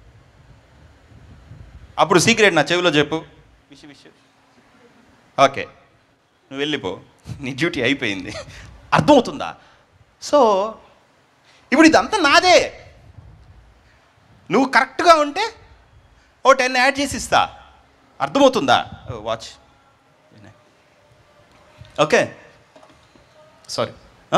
అప్పుడు సీక్రెట్ నా చెవిలో చెప్పు విష విష ఓకే నువ్వు వెళ్ళిపో నీ డ్యూటీ అయిపోయింది అర్థమవుతుందా సో ఇప్పుడు ఇదంతా నాదే నువ్వు కరెక్ట్గా ఉంటే ఓ టెన్ యాడ్ చేసి ఇస్తా అర్థమవుతుందా వాచ్ ఓకే సారీ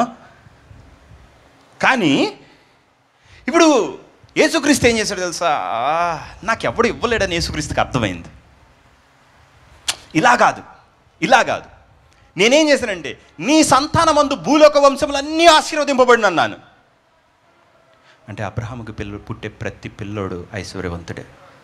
కానీ ఇప్పుడు యేసుక్రీస్తు ఏం చేశాడు తెలుసా ఆ, నాకు ఎవడు ఇవ్వలేడని యేసుక్రీస్తుకి అర్థమైంది ఇలా కాదు ఇలా కాదు నేనేం చేశానంటే నీ సంతానమందు భూలోక వంశములన్నీ ఆశీర్వదింపబడిన అన్నాను అంటే అబ్రహాముకి పిల్ల పుట్టే ప్రతి పిల్లోడు ఐశ్వర్యవంతుడే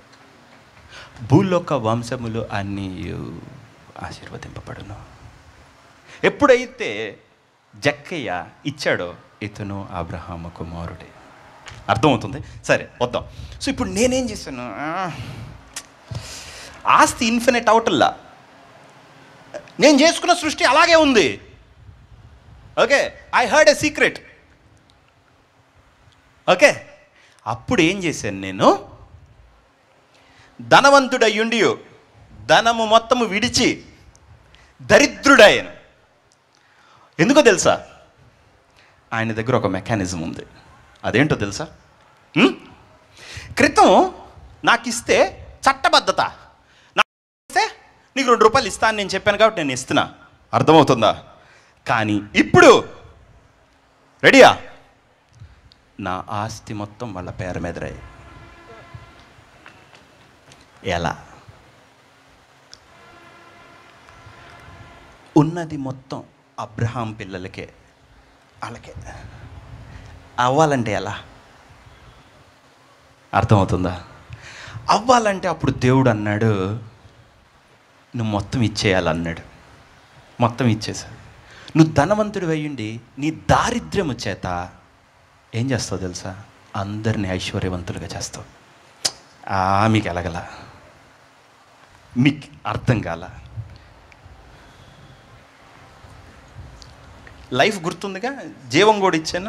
భూలోక వంశములు అన్నీ ఆశీర్వదింపబడును ఎప్పుడైతే జక్కయ్య ఇచ్చాడో ఇతను అబ్రహాము కుమారుడే అర్థమవుతుంది సరే వద్దాం సో ఇప్పుడు నేనేం చేశాను ఆ, ఆస్తి ఇన్ఫినిట్ అవుటల్లా నేను చేసుకున్న సృష్టి అలాగే ఉంది okay I heard a secret okay అప్పుడు ఏం చేశాను నేను ధనవంతుడయ్యుండి ధనము మొత్తము విడిచి దరిద్రుడాయను ఎందుకో తెలుసా ఆయన దగ్గర ఒక మెకానిజం ఉంది అదేంటో తెలుసా ఉం? క్రితం నాకు ఇస్తే చట్టబద్ధత నాకు ఇస్తే నీకు రెండు రూపాయలు ఇస్తా అని నేను చెప్పాను కాబట్టి నేను ఇస్తున్నా అర్థమవుతుందా కానీ ఇప్పుడు రెడీయా నా ఆస్తి మొత్తం వాళ్ళ పేరు మీద రాయి ఎలా ఉన్నది మొత్తం అబ్రహాం పిల్లలకే వాళ్ళకే అవ్వాలంటే ఎలా అర్థమవుతుందా అవ్వాలంటే అప్పుడు దేవుడు అన్నాడు నువ్వు మొత్తం ఇచ్చేయాలన్నాడు మొత్తం ఇచ్చేసాడు నువ్వు ధనవంతుడు అయ్యుండి నీ దారిద్ర్యము చేత ఏం చేస్తావు తెలుసా అందరిని ఐశ్వర్యవంతులుగా చేస్తావు ఆ, మీకు ఎలాగలా మీకు అర్థం కాల లైఫ్ గుర్తుందిగా జీవం కూడా ఇచ్చాను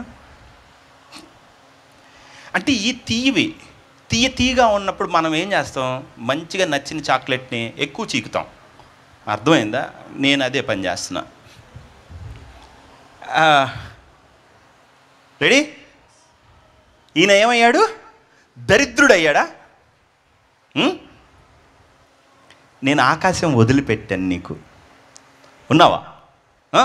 అంటే ఈ తీయవి తీయ తీయగా ఉన్నప్పుడు మనం ఏం చేస్తాం మంచిగా నచ్చిన చాక్లెట్ని ఎక్కువ చీకుతాం అర్థమైందా నేను అదే పని చేస్తున్నా రెడీ ఈయన ఏమయ్యాడు దరిద్రుడయ్యాడా ఉం? నేను ఆకాశం వదిలిపెట్టాను నీకు ఉన్నావా ఆ?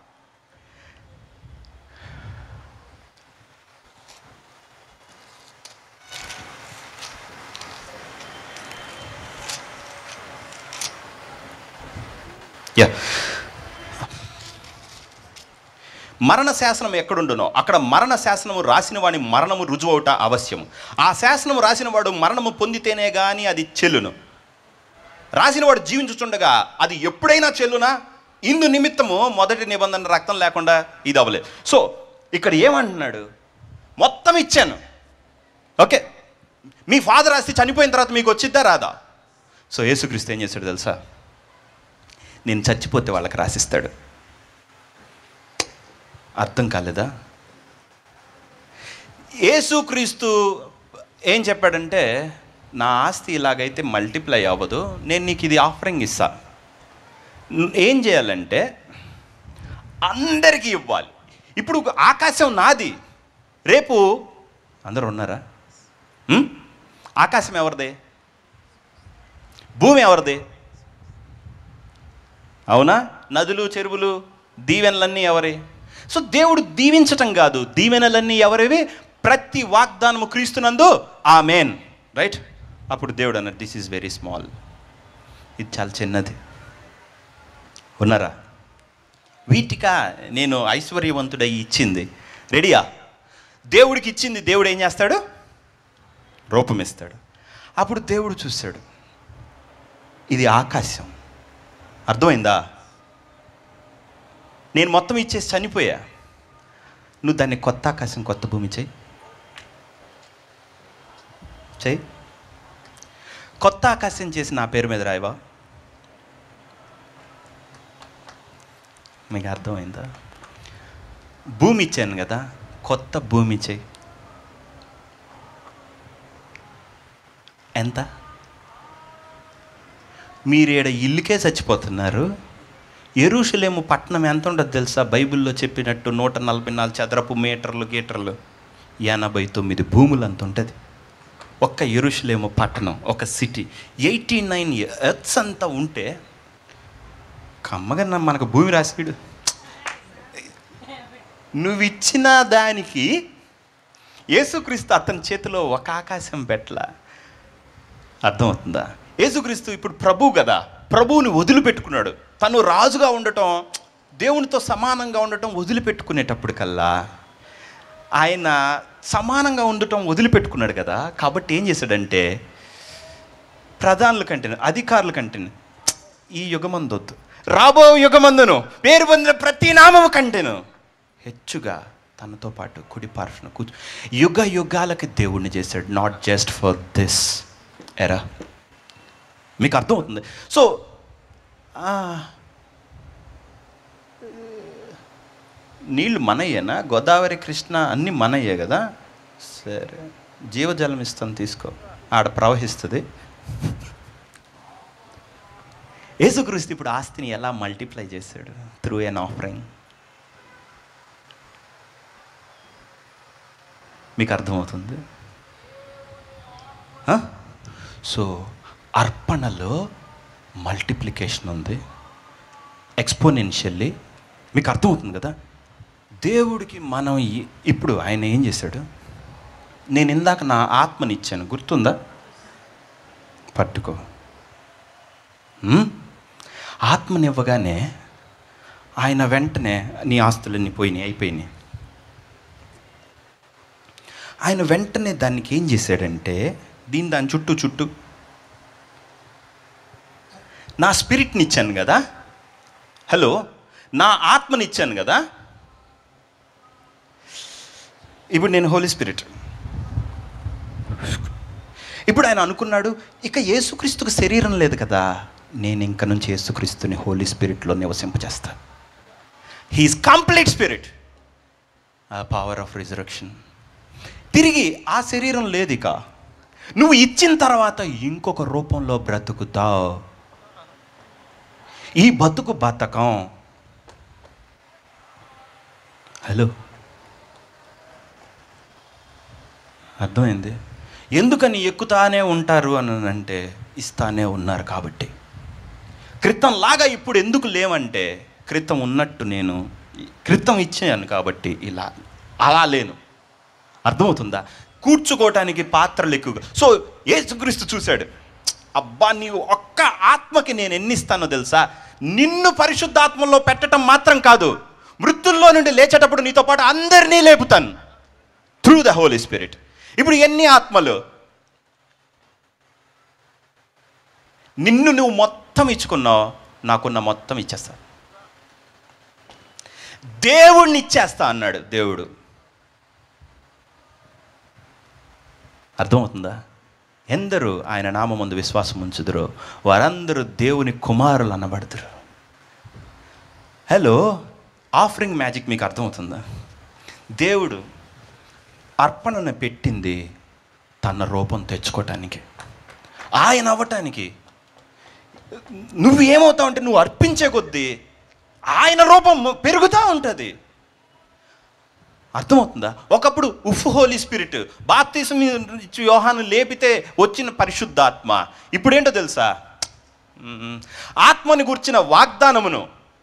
యా మరణ శాసనం ఎక్కడుండునో అక్కడ మరణ శాసనము రాసిన వాని మరణము రుజువవుట అవశ్యము ఆ శాసనము రాసిన వాడు మరణము పొందితేనే కానీ అది చెల్లును రాసిన వాడు జీవించుచుండగా అది ఎప్పుడైనా చెల్లునా ఇందు నిమిత్తము మొదటి నిబంధన రక్తం లేకుండా ఇది అవ్వలేదు సో ఇక్కడ ఏమంటున్నాడు మొత్తం ఇచ్చాను ఓకే మీ ఫాదర్ ఆస్తి చనిపోయిన తర్వాత మీకు వచ్చిద్దా రాదా సో యేసుక్రీస్తు ఏం చేశాడు తెలుసా నేను చచ్చిపోతే వాళ్ళకి రాసిస్తాడు అర్థం కాలేదా యేసుక్రీస్తు ఏం చెప్పాడంటే నా ఆస్తి ఇలాగైతే మల్టిప్లై అవ్వదు నేను నీకు ఇది ఆఫరింగ్ ఇస్తా ను- ఏం చేయాలంటే అందరికీ ఇవ్వాలి ఇప్పుడు ఆకాశం నాది రేపు అందరూ ఉన్నారా ఉం? ఆకాశం ఎవరిదే భూమి ఎవరిదే అవునా నదులు చెరువులు దీవెనలన్నీ ఎవరే సో దేవుడు దీవించటం కాదు దీవెనలన్నీ ఎవరివి ప్రతి వాగ్దానము క్రీస్తునందు ఆ మేన్ రైట్ అప్పుడు దేవుడు అన్నది దిస్ ఈజ్ వెరీ స్మాల్ ఇది చాలా చిన్నది ఉన్నారా వీటికా నేను ఐశ్వర్యవంతుడై ఇచ్చింది రెడీయా దేవుడికి ఇచ్చింది దేవుడు ఏం చేస్తాడు రూపం ఇస్తాడు అప్పుడు దేవుడు చూశాడు ఇది ఆకాశం అర్థమైందా నేను మొత్తం ఇచ్చేసి చనిపోయా నువ్వు దాన్ని కొత్త ఆకాశం కొత్త భూమి చెయ్యి చెయ్యి కొత్త ఆకాశం చేసి నా పేరు మీద రాయవా మీకు అర్థమైందా భూమి ఇచ్చాను కదా కొత్త భూమి చెయ్యి ఎంత మీరేడ ఇల్లుకే చచ్చిపోతున్నారు ఎరుషలేము పట్టణం ఎంత ఉండదు తెలుసా బైబిల్లో చెప్పినట్టు నూట నలభై నాలుగు చదరపు మీటర్లు గీటర్లు ఎనభై తొమ్మిది భూములు అంత ఉంటుంది ఒక్క ఎరుషలేము పట్టణం ఒక సిటీ ఎయిటీ నైన్ ఎర్త్స్ అంతా ఉంటే కమ్మగా నా- మనకు భూమి రాసిడు నువ్వు ఇచ్చిన దానికి యేసుక్రీస్తు అతని చేతిలో ఒక ఆకాశం పెట్టలా అర్థమవుతుందా యేసుక్రీస్తు ఇప్పుడు ప్రభు కదా ప్రభువుని వదిలిపెట్టుకున్నాడు తను రాజుగా ఉండటం దేవునితో సమానంగా ఉండటం వదిలిపెట్టుకునేటప్పుడు కల్లా ఆయన సమానంగా ఉండటం వదిలిపెట్టుకున్నాడు కదా కాబట్టి ఏం చేశాడంటే ప్రధానుల కంటే అధికారుల కంటే ఈ యుగమందొద్దు రాబో యుగమందును పేరు పొందిన ప్రతి నామము కంటేను హెచ్చుగా తనతో పాటు కుడి పార్శ్వన కూర్చు యుగ యుగాలకి దేవుణ్ణి చేశాడు not just for this era మీకు అర్థమవుతుంది సో ఆ, నీళ్ళు మనయ్యేనా గోదావరి కృష్ణ అన్నీ మనయ్యే కదా సరే జీవజలం ఇస్తాను తీసుకో ఆడ ప్రవహిస్తుంది యేసుక్రీస్తు ఇప్పుడు ఆస్తిని ఎలా మల్టిప్లై చేశాడు త్రూ ఎన్ ఆఫరింగ్ మీకు అర్థమవుతుంది ఆ? సో అర్పణలో మల్టిప్లికేషన్ ఉంది ఎక్స్పోనెన్షియల్లీ మీకు అర్థమవుతుంది కదా దేవుడికి మనం ఈ- ఇప్పుడు ఆయన ఏం చేశాడు నేను ఇందాక నా ఆత్మని ఇచ్చాను గుర్తుందా పట్టుకో ఉమ్? ఆత్మనివ్వగానే ఆయన వెంటనే నీ ఆస్తులన్నీ పోయినాయి అయిపోయినాయి ఆయన వెంటనే దానికి ఏం చేశాడంటే దీని దాని చుట్టూ చుట్టూ నా స్పిరిట్ని ఇచ్చాను కదా హలో నా ఆత్మని ఇచ్చాను కదా ఇప్పుడు నేను హోలీ స్పిరిట్ ఇప్పుడు ఆయన అనుకున్నాడు ఇక యేసుక్రీస్తుకు శరీరం లేదు కదా నేను ఇంక నుంచి యేసుక్రీస్తుని హోలీ స్పిరిట్లో నివసింపచేస్తా హీఈస్ కంప్లీట్ స్పిరిట్ ఆ పవర్ ఆఫ్ రిజరక్షన్ తిరిగి ఆ శరీరం లేదు ఇక నువ్వు ఇచ్చిన తర్వాత ఇంకొక రూపంలో బ్రతుకుతావు ఈ బతుకు బతకం హలో అర్థమైంది ఎందుకని ఎక్కుతానే ఉంటారు అని అంటే ఇస్తానే ఉన్నారు కాబట్టి క్రితం లాగా ఇప్పుడు ఎందుకు లేవంటే క్రితం ఉన్నట్టు నేను క్రితం ఇచ్చాను కాబట్టి ఇలా అలా లేను అర్థమవుతుందా కూర్చుకోవటానికి పాత్రలు ఎక్కువగా సో యేసుక్రీస్తు చూశాడు అబ్బా నీవు ఒక్క ఆత్మకి నేను ఎన్ని ఇస్తానో తెలుసా నిన్ను పరిశుద్ధాత్మలో పెట్టడం మాత్రం కాదు మృత్యుల్లో నుండి లేచేటప్పుడు నీతో పాటు అందరినీ లేపుతాను త్రూ ద హోలీ స్పిరిట్ ఇప్పుడు ఎన్ని ఆత్మలు నిన్ను నువ్వు మొత్తం ఇచ్చుకున్నావు నాకున్న మొత్తం ఇచ్చేస్తా దేవుణ్ణి ఇచ్చేస్తా అన్నాడు దేవుడు అర్థమవుతుందా ఎందరూ ఆయన నామందు విశ్వాసం ఉంచుదురో వారందరూ దేవుని కుమారులు అనబడుదురు హలో ఆఫరింగ్ మ్యాజిక్ మీకు అర్థమవుతుందా దేవుడు అర్పణను పెట్టింది తన రూపం తెచ్చుకోవటానికి ఆయన అవ్వటానికి నువ్వు ఏమవుతావు అంటే నువ్వు అర్పించే కొద్దీ ఆయన రూపం పెరుగుతూ ఉంటుంది అర్థమవుతుందా ఒకప్పుడు ఉఫ్ హోలీ స్పిరిట్ బాప్తీసం ఇచ్చి యోహాను లేపితే వచ్చిన పరిశుద్ధాత్మ ఇప్పుడేంటో తెలుసా మ్మ్. ఆత్మని గుర్చిన వాగ్దానమును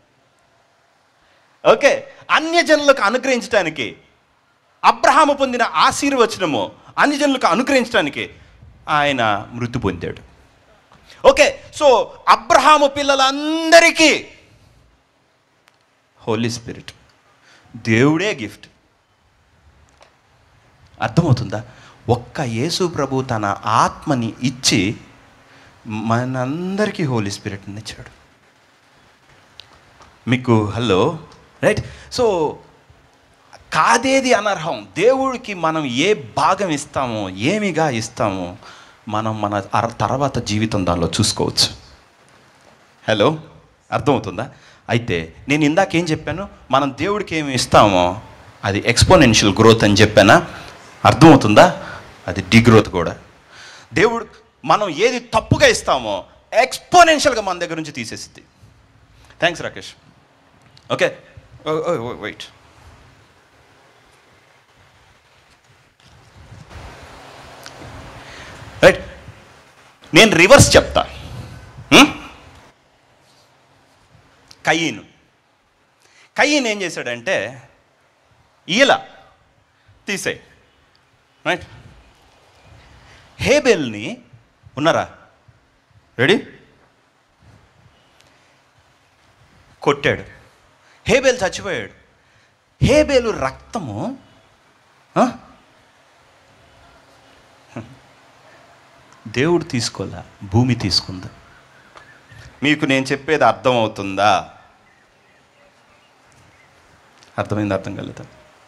ఓకే అన్యజనులకు అనుగ్రహించడానికి అబ్రహాము పొందిన ఆశీర్వచనము అన్యజనులకు అనుగ్రహించడానికి ఆయన మృతి పొందాడు ఓకే సో అబ్రహాము పిల్లలందరికీ హోలీ స్పిరిట్ దేవుడే గిఫ్ట్ అర్థమవుతుందా ఒక్క యేసు ప్రభు తన ఆత్మని ఇచ్చి మనందరికీ హోలీ స్పిరిట్ని ఇచ్చాడు మీకు హలో రైట్ సో కాదేది అనర్హం దేవుడికి మనం ఏ భాగం ఇస్తామో ఏమిగా ఇస్తామో మనం మన అర- తర్వాత జీవితం దానిలో చూసుకోవచ్చు హలో అర్థమవుతుందా అయితే నేను ఇందాక ఏం చెప్పాను మనం దేవుడికి ఏమి ఇస్తామో అది ఎక్స్పోనెన్షియల్ గ్రోత్ అని చెప్పానా అర్థమవుతుందా అది డిగ్రోత్ కూడా దేవుడు మనం ఏది తప్పుగా ఇస్తామో ఎక్స్పోనెన్షియల్గా మన దగ్గర నుంచి తీసేసింది thanks Rakesh okay wait right నేను రివర్స్ చెప్తా హ్మ్? కయ్యను కయ్యను ఏం చేశాడంటే ఈల తీసేయి రైట్ హేబెల్ని ఉన్నారా రెడీ కొట్టాడు హేబేల్ చచ్చిపోయాడు హేబేలు రక్తము ఆ? దేవుడు తీసుకోలే భూమి తీసుకుందా మీకు నేను చెప్పేది అర్థం అవుతుందా అర్థమైంది అర్థం కలుగుతా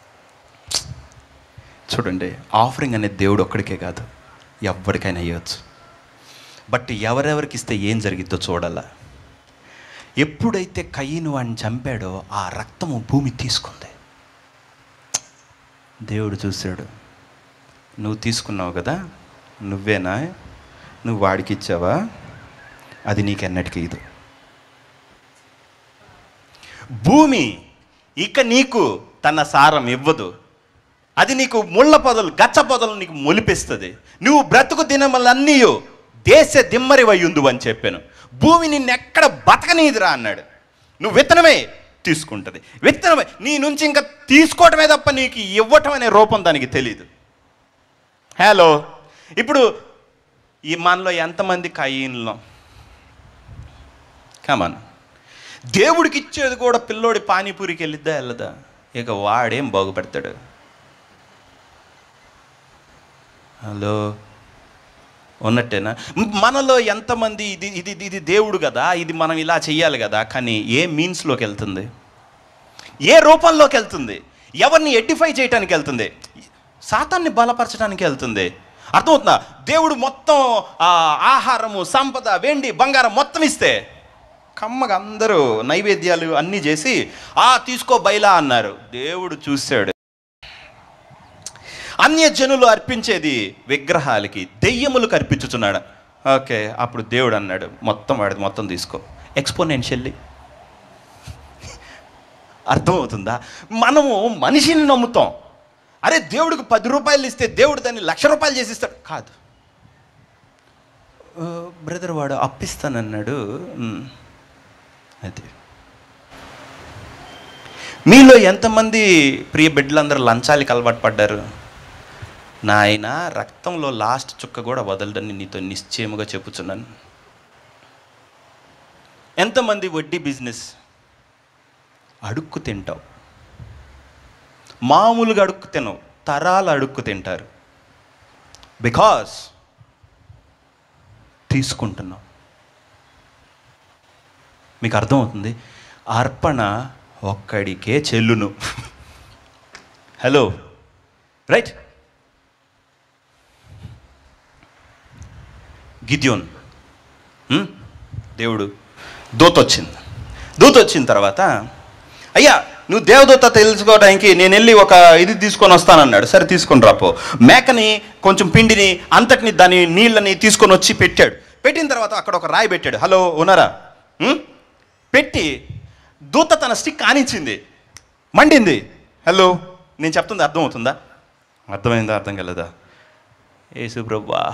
చూడండి ఆఫరింగ్ అనేది దేవుడు ఒక్కడికే కాదు ఎవరికైనా ఇవ్వచ్చు బట్ ఎవరెవరికి ఇస్తే ఏం జరిగిద్దో చూడాలా ఎప్పుడైతే కయ్యను వాడిని చంపాడో ఆ రక్తము భూమి తీసుకుంది దేవుడు చూశాడు నువ్వు తీసుకున్నావు కదా నువ్వేనా నువ్వు వాడికి ఇచ్చావా అది నీకెన్నటికీ ఇది భూమి ఇక నీకు తన సారం ఇవ్వదు అది నీకు ముళ్ళ పొదలు గచ్చ పొదలు నీకు మొలిపిస్తుంది నువ్వు బ్రతుకు దినములన్నీ దేశ దిమ్మరివయ్యుందు అని చెప్పాను భూమి నిన్నెక్కడ బతకనీదిరా అన్నాడు నువ్వు విత్తనమే తీసుకుంటుంది విత్తనమే నీ నుంచి ఇంకా తీసుకోవటమే తప్ప నీకు ఇవ్వటం అనే రూపం దానికి తెలియదు హలో ఇప్పుడు ఈ మనలో ఎంతమంది కయ్యిన్లో కమాన్ దేవుడికి ఇచ్చేది కూడా పిల్లోడి పానీపూరికి వెళ్ళిద్దా వెళ్ళదా ఇక వాడేం బాగుపడతాడు హలో ఉన్నట్టేనా మ్- మనలో ఎంతమంది ఇది ఇది ఇది దేవుడు కదా ఇది మనం ఇలా చెయ్యాలి కదా కానీ ఏ మీన్స్లోకి వెళ్తుంది ఏ రూపంలోకి వెళ్తుంది ఎవరిని ఎడ్డిఫై చేయడానికి వెళ్తుంది సాతాన్ని బలపరచడానికి వెళ్తుంది అర్థమవుతుందా దేవుడు మొత్తం ఆ, ఆహారము సంపద వెండి బంగారం మొత్తం ఇస్తే కమ్మగా అందరూ నైవేద్యాలు అన్నీ చేసి ఆ తీసుకో బయలా అన్నారు దేవుడు చూశాడు అన్య జనులు అర్పించేది విగ్రహాలకి దెయ్యములకు అర్పించుచున్నాడు ఓకే అప్పుడు దేవుడు అన్నాడు మొత్తం వాడిది మొత్తం తీసుకో ఎక్స్పోనెన్షియల్లీ అర్థమవుతుందా మనము మనిషిని నమ్ముతాం అరే దేవుడికి పది రూపాయలు ఇస్తే దేవుడు దాన్ని లక్ష రూపాయలు చేసి ఇస్తాడు కాదు బ్రదర్ వాడు అప్పిస్తానన్నాడు మ్, అది మీలో ఎంతమంది ప్రియ బిడ్డలందరూ లంచాలకి అలవాటు పడ్డారు నాయన రక్తంలో లాస్ట్ చుక్క కూడా వదలడని నీతో నిశ్చయముగా చెప్పుచున్నాను ఎంతమంది వడ్డీ బిజినెస్ అడుక్కు తింటావు మామూలుగా అడుక్కు తినవు తరాలు అడుక్కు తింటారు బికాస్ తీసుకుంటున్నావు మీకు అర్థమవుతుంది అర్పణ ఒక్కడికే చెల్లును హలో రైట్ గిద్యోన్ హ్మ్? దేవుడు దూత వచ్చింది దూత వచ్చిన తర్వాత అయ్యా నువ్వు దేవదూత తెలుసుకోవడానికి నేను వెళ్ళి ఒక ఇది తీసుకొని వస్తానన్నాడు సరే తీసుకొని రాపో మేకని కొంచెం పిండిని అంతటిని దాని నీళ్ళని తీసుకొని వచ్చి పెట్టాడు పెట్టిన తర్వాత అక్కడ ఒక రాయి పెట్టాడు హలో ఉన్నారా హ్మ్? పెట్టి దూత తన స్టిక్ ఆనించింది మండింది హలో నేను చెప్తుంది అర్థమవుతుందా అర్థమైందా అర్థం కలదా యేసు ప్రభా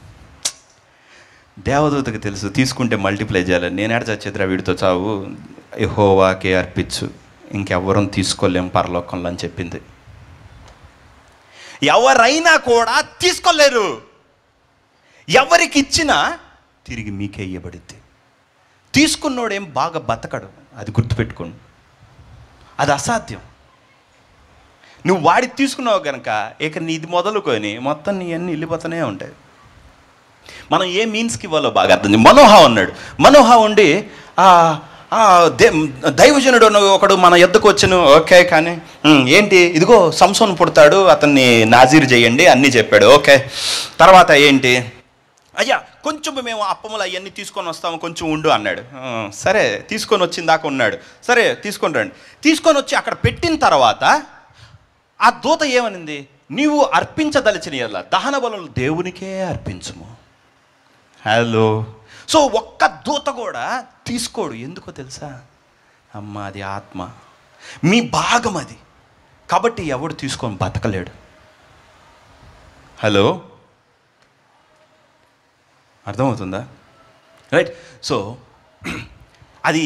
దేవదూతకి తెలుసు తీసుకుంటే మల్టిప్లై చేయాలి నేను ఎడ చచ్చేదిరా వీడితో చావు యెహోవాకే అర్పించు ఇంకెవ్వరం తీసుకోలేం పరలోకంలో అని చెప్పింది ఎవరైనా కూడా తీసుకోలేరు ఎవరికి ఇచ్చినా తిరిగి మీకే ఇవ్వబడిద్ది తీసుకున్నోడేం బాగా బతకడు అది గుర్తుపెట్టుకోండి అది అసాధ్యం నువ్వు వాడి తీసుకున్నావు కనుక ఇక నీది మొదలుకొని మొత్తం నీ అన్ని వెళ్ళిపోతూనే ఉంటాయి మనం ఏ మీన్స్కి ఇవ్వాలో బాగా అర్థం చేయి. మనోహ ఉన్నాడు మనోహ ఉండి "ఆ, ఆ, దే దైవజనుడు అన్న ఒకడు మన ఎద్దుకు వచ్చాను ఓకే కానీ "ఉమ్, ఏంటి ఇదిగో సంసోన్ పుడతాడు అతన్ని నాజీర్ చేయండి అన్నీ చెప్పాడు ఓకే తర్వాత ఏంటి అయ్యా కొంచెం మేము అప్పములు అవన్నీ తీసుకొని వస్తాము కొంచెం ఉండు అన్నాడు "ఆ, సరే తీసుకొని వచ్చిన దాకా ఉన్నాడు సరే తీసుకొని రండి తీసుకొని వచ్చి అక్కడ పెట్టిన తర్వాత ఆ దూత ఏమనింది నీవు అర్పించదలిచిన ఎడల దహన బలులు దేవునికే అర్పించుము హలో సో ఒక్క దూత కూడా తీసుకోడు ఎందుకో తెలుసా అమ్మ అది ఆత్మ మీ భాగం అది కాబట్టి ఎవడు తీసుకొని బతకలేడు హలో అర్థమవుతుందా రైట్ సో అది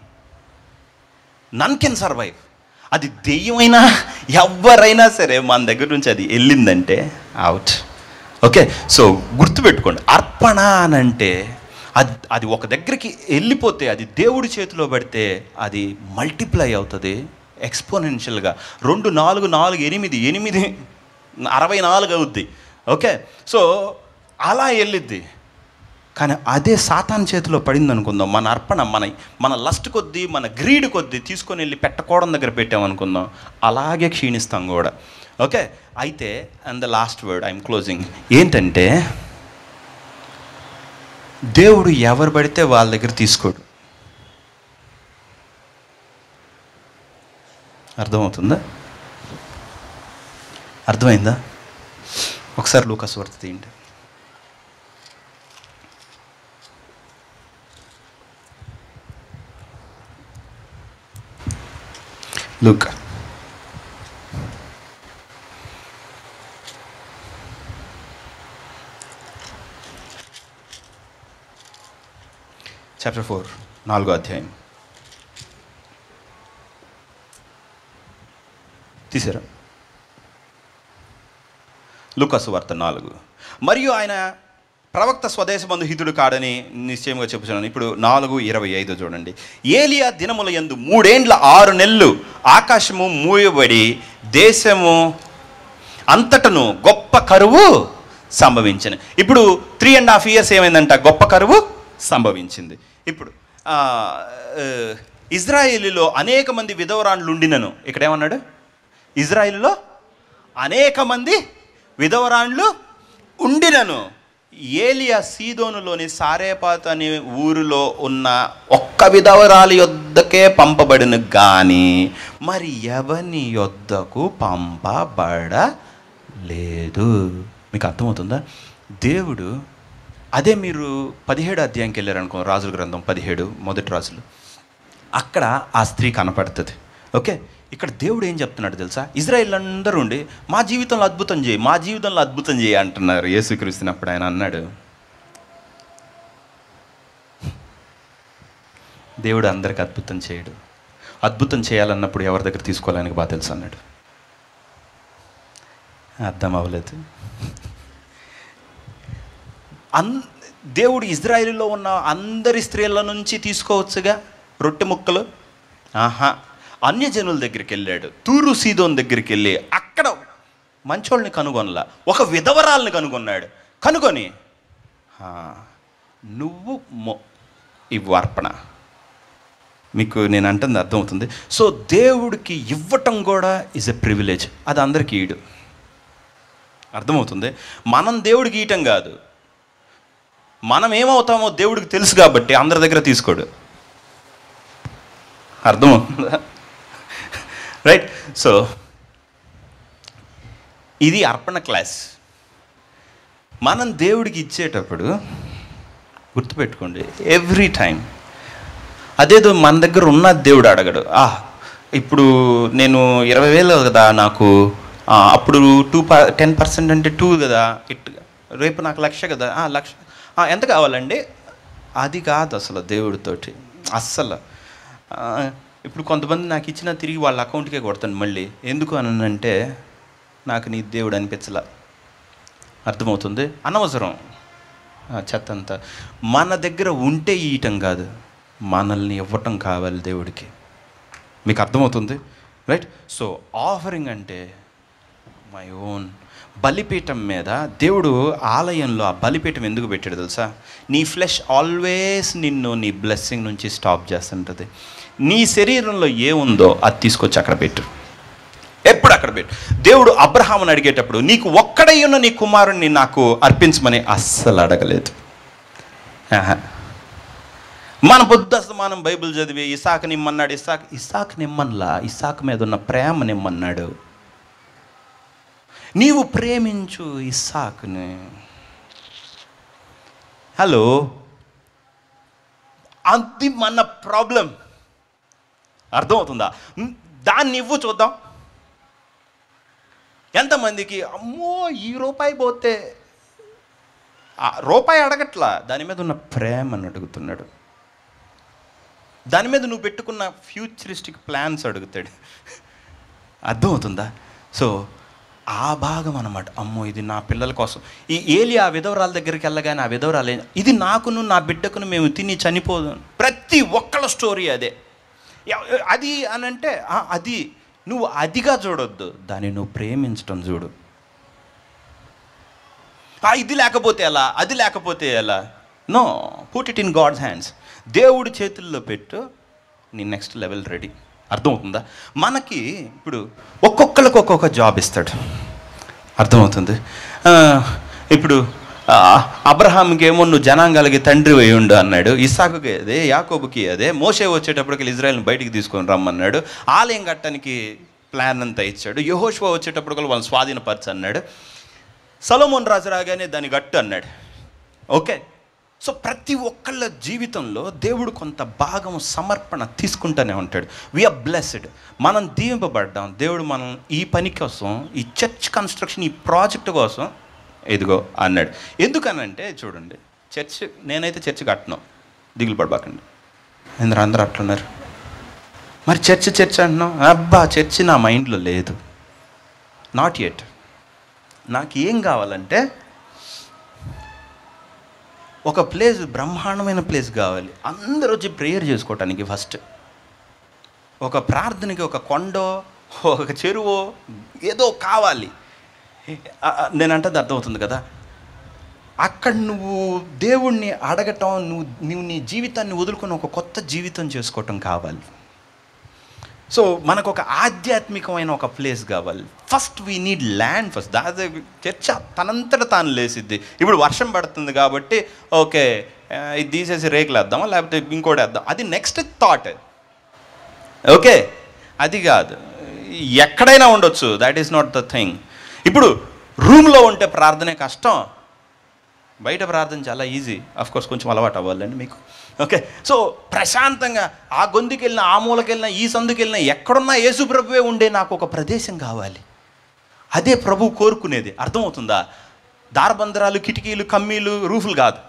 నన్ కెన్ సర్వైవ్ అది దెయ్యమైనా ఎవరైనా సరే మన దగ్గర నుంచి అది వెళ్ళిందంటే అవుట్ ఓకే సో గుర్తుపెట్టుకోండి అర్పణ అని అంటే అది అది ఒక దగ్గరికి వెళ్ళిపోతే అది దేవుడి చేతిలో పెడితే అది మల్టిప్లై అవుతుంది ఎక్స్పోనెన్షియల్గా రెండు నాలుగు నాలుగు ఎనిమిది ఎనిమిది అరవై నాలుగు అవుద్ది ఓకే సో అలా వెళ్ళిద్ది కానీ అదే సాతాన్ చేతిలో పడింది అనుకుందాం మన అర్పణ మన మన లస్ట్ కొద్దీ మన గ్రీడ్ కొద్దీ తీసుకొని వెళ్ళి పెట్టకోవడం దగ్గర పెట్టామనుకుందాం అలాగే క్షీణిస్తాం కూడా ఓకే అయితే and the last word I'm closing ఏంటంటే దేవుడు ఎవరు పడితే వాళ్ళ దగ్గర తీసుకోడు అర్థమవుతుందా అర్థమైందా ఒకసారి లూకస్ వర్త తీయండి Luca. చాప్టర్ ఫోర్ నాలుగో అధ్యాయం తీసారా లుకసు వార్త నాలుగు మరియు ఆయన ప్రవక్త స్వదేశమందు హితుడు కాడని నిశ్చయంగా చెప్పుతున్నాను ఇప్పుడు నాలుగు ఇరవై ఐదు చూడండి ఏలియా దినముల యందు మూడేండ్ల ఆరు నెలలు ఆకాశము మూయబడి దేశము అంతటను గొప్ప కరువు సంభవించింది ఇప్పుడు త్రీ అండ్ హాఫ్ ఇయర్స్ ఏమైందంట గొప్ప కరువు సంభవించింది ఇప్పుడు ఆ, ఆ, ఇజ్రాయేలీలో అనేక మంది విధవరాండ్లు ఉండినను ఇక్కడ ఏమన్నాడు ఇజ్రాయిల్లో అనేక మంది విధవరాండ్లు ఉండినను ఏలియా సీదోనులోని సారేపాత్ అనే ఊరిలో ఉన్న ఒక్క విధవరాలి యొద్దకే పంపబడిన గాని మరి ఎవని యొద్దకు పంపబడలేదు మీకు అర్థమవుతుందా దేవుడు అదే మీరు పదిహేడు అధ్యాయంకి వెళ్ళారనుకో రాజుల గ్రంథం పదిహేడు మొదటి రాజులు అక్కడ ఆ స్త్రీ కనపడుతుంది ఓకే ఇక్కడ దేవుడు ఏం చెప్తున్నాడు తెలుసా ఇజ్రాయిల్ అందరూ ఉండి మా జీవితంలో అద్భుతం చేయి మా జీవితంలో అద్భుతం చేయి అంటున్నారు యేసుక్రీస్తున్నప్పుడు ఆయన అన్నాడు దేవుడు అందరికి అద్భుతం చేయడు అద్భుతం చేయాలన్నప్పుడు ఎవరి దగ్గర తీసుకోవాలని బాగా తెలుసు అన్నాడు అర్థం అవ్వలేదు అన్ దేవుడు ఇజ్రాయిల్లో ఉన్న అందరి స్త్రీల నుంచి తీసుకోవచ్చుగా రొట్టె ముక్కలు ఆహా అన్యజనుల దగ్గరికి వెళ్ళాడు తూరు సీదోన్ దగ్గరికి వెళ్ళి అక్కడ మంచోళ్ళని కనుగొనలా ఒక విధవరాల్ని కనుగొన్నాడు కనుగొని "ఆ, నువ్వు మొ ఇవ్వు అర్పణ మీకు నేను అంటుంది అర్థమవుతుంది సో దేవుడికి ఇవ్వటం కూడా ఈజ్ ఎ ప్రివిలేజ్ అది అందరికీ ఈడు అర్థమవుతుంది మనం దేవుడికి ఇయటం కాదు మనం ఏమవుతామో దేవుడికి తెలుసు కాబట్టి అందరి దగ్గర తీసుకోడు అర్థమవుతుందా రైట్ సో ఇది అర్పణ క్లాస్ మనం దేవుడికి ఇచ్చేటప్పుడు గుర్తుపెట్టుకోండి ఎవ్రీ టైం అదేదో మన దగ్గర ఉన్న దేవుడు అడగడు ఆ ఇప్పుడు నేను ఇరవై వేలు కదా నాకు ఆ, అప్పుడు టూ పర్ టెన్ పర్సెంట్ అంటే టూ కదా ఇట్ రేపు నాకు లక్ష కదా ఆ, లక్ష ఆ, ఎంత కావాలండి అది కాదు అసలు దేవుడితోటి అస్సలు ఆ, ఇప్పుడు కొంతమంది నాకు ఇచ్చిన తిరిగి వాళ్ళ అకౌంట్కే కొడతాను మళ్ళీ ఎందుకు అని అంటే నాకు నీ దేవుడు అనిపించలా అర్థమవుతుంది అనవసరం ఆ చెత్త అంతా మన దగ్గర ఉంటే ఇయటం కాదు మనల్ని ఇవ్వటం కావాలి దేవుడికి మీకు అర్థమవుతుంది రైట్ సో ఆఫరింగ్ అంటే మై ఓన్ బలిపీఠం మీద దేవుడు ఆలయంలో ఆ బలిపీఠం ఎందుకు పెట్టాడు తెలుసా నీ ఫ్లెష్ ఆల్వేస్ నిన్ను నీ బ్లెస్సింగ్ నుంచి స్టాప్ చేస్తుంటుంది నీ శరీరంలో ఏముందో అది తీసుకొచ్చి అక్కడ పెట్టు ఎప్పుడు అక్కడ పెట్టు దేవుడు అబ్రహాముని అడిగేటప్పుడు నీకు ఒక్కడై ఉన్న నీ కుమారుణ్ణి నాకు అర్పించమని అస్సలు అడగలేదు ఆహా. మన బుద్ధస్తమానం బైబిల్ చదివి ఇసాక్ నిమ్మన్నాడు ఇసాక్ ఇసాక్ నిమ్మన్లా ఇసాక్ మీద ఉన్న ప్రేమ నిమ్మన్నాడు నీవు ప్రేమించు ఇస్సాకుని హలో అది మన ప్రాబ్లం అర్థమవుతుందా మ్, దాన్ని ఇవ్వు చూద్దాం ఎంతమందికి అమ్మో ఈ రూపాయి పోతే ఆ రూపాయి అడగట్లా దాని మీద ఉన్న ప్రేమను అడుగుతున్నాడు దాని మీద నువ్వు పెట్టుకున్న ఫ్యూచరిస్టిక్ ప్లాన్స్ అడుగుతాడు అర్థమవుతుందా సో ఆ భాగం అనమాట అమ్మో ఇది నా పిల్లల కోసం ఈ ఏలి ఆ విధవరాల దగ్గరికి వెళ్ళగానే ఆ విధవరాలు ఏం- ఇది నాకును నా బిడ్డకును మేము తిని చనిపోదు ప్రతి ఒక్కళ్ళ స్టోరీ అదే ఎవ- అది అని అంటే ఆ, అది నువ్వు అదిగా చూడొద్దు దాన్ని నువ్వు ప్రేమించటం చూడు ఆ, ఇది లేకపోతే ఎలా అది లేకపోతే ఎలా no put it in God's hands దేవుడి చేతుల్లో పెట్టు నీ నెక్స్ట్ లెవెల్ రెడీ అర్థమవుతుందా మనకి ఇప్పుడు ఒక్కొక్కరికి ఒక్కొక్క జాబ్ ఇస్తాడు అర్థమవుతుంది ఆ, ఇప్పుడు ఆ, అబ్రహాంకి ఏమో నువ్వు జనాంగాలకి తండ్రి అయి ఉండు అన్నాడు ఇసాకుకి అదే యాకోబుకి అదే మోసే వచ్చేటప్పటికి ఇజ్రాయల్ని బయటికి తీసుకొని రమ్మన్నాడు ఆలయం కట్టడానికి ప్లాన్ అంతా ఇచ్చాడు యహోష్వా వచ్చేటప్పటికి వాళ్ళని స్వాధీనపరచు అన్నాడు సలోమోన్ రాజు రాగానే దాని గట్టు అన్నాడు ఓకే సో ప్రతి ఒక్కళ్ళ జీవితంలో దేవుడు కొంత భాగం సమర్పణ తీసుకుంటూనే ఉంటాడు వీఆర్ బ్లెస్డ్ మనం దీవింపబడ్డాం దేవుడు మనం ఈ పని కోసం ఈ చర్చ్ కన్స్ట్రక్షన్ ఈ ప్రాజెక్ట్ కోసం ఇదిగో అన్నాడు ఎందుకనంటే చూడండి చర్చ్ నేనైతే చర్చ్ కట్టను దిగులు పడబాకండి ఎందుకు అందరూ అట్లున్నారు మరి చర్చ్ చర్చ్ అంటున్నాం అబ్బా చర్చ్ నా మైండ్లో లేదు నాట్ ఎట్ నాకు ఏం కావాలంటే ఒక ప్లేస్ బ్రహ్మాండమైన ప్లేస్ కావాలి అందరూ వచ్చి ప్రేయర్ చేసుకోవటానికి ఫస్ట్ ఒక ప్రార్థనకి ఒక కొండో ఒక చెరువో ఏదో కావాలి ఆ, ఆ, నేనంటే అర్థమవుతుంది కదా అక్కడ నువ్వు దేవుణ్ణి అడగటం నువ్వు నువ్వు నీ జీవితాన్ని వదులుకొని ఒక కొత్త జీవితం చేసుకోవటం కావాలి సో మనకు ఒక ఆధ్యాత్మికమైన ఒక ప్లేస్ కావాలి first we need land first దాని చర్చ తనంతట తాను లేసిద్ది ఇప్పుడు వర్షం పడుతుంది కాబట్టి ఓకే ఆ, ఇది తీసేసి రేకులు వేద్దామా లేకపోతే ఇంకోటి వేద్దాం అది నెక్స్ట్ థాట్ ఓకే అది కాదు ఎక్కడైనా ఉండొచ్చు that is not the thing ఇప్పుడు రూమ్లో ఉంటే ప్రార్థనే కష్టం బయట ప్రార్థన చాలా ఈజీ అఫ్ కోర్స్ కొంచెం అలవాటు అవ్వాలండి మీకు ఓకే సో ప్రశాంతంగా ఆ గొంతుకి వెళ్ళినా ఆ మూలకి వెళ్ళినా ఈ సందుకి వెళ్ళినా ఎక్కడున్నా యేసు ప్రభువే ఉండే నాకు ఒక ప్రదేశం కావాలి అదే ప్రభు కోరుకునేది అర్థమవుతుందా దారబందరాలు కిటికీలు కమ్మీలు రూఫులు కాదు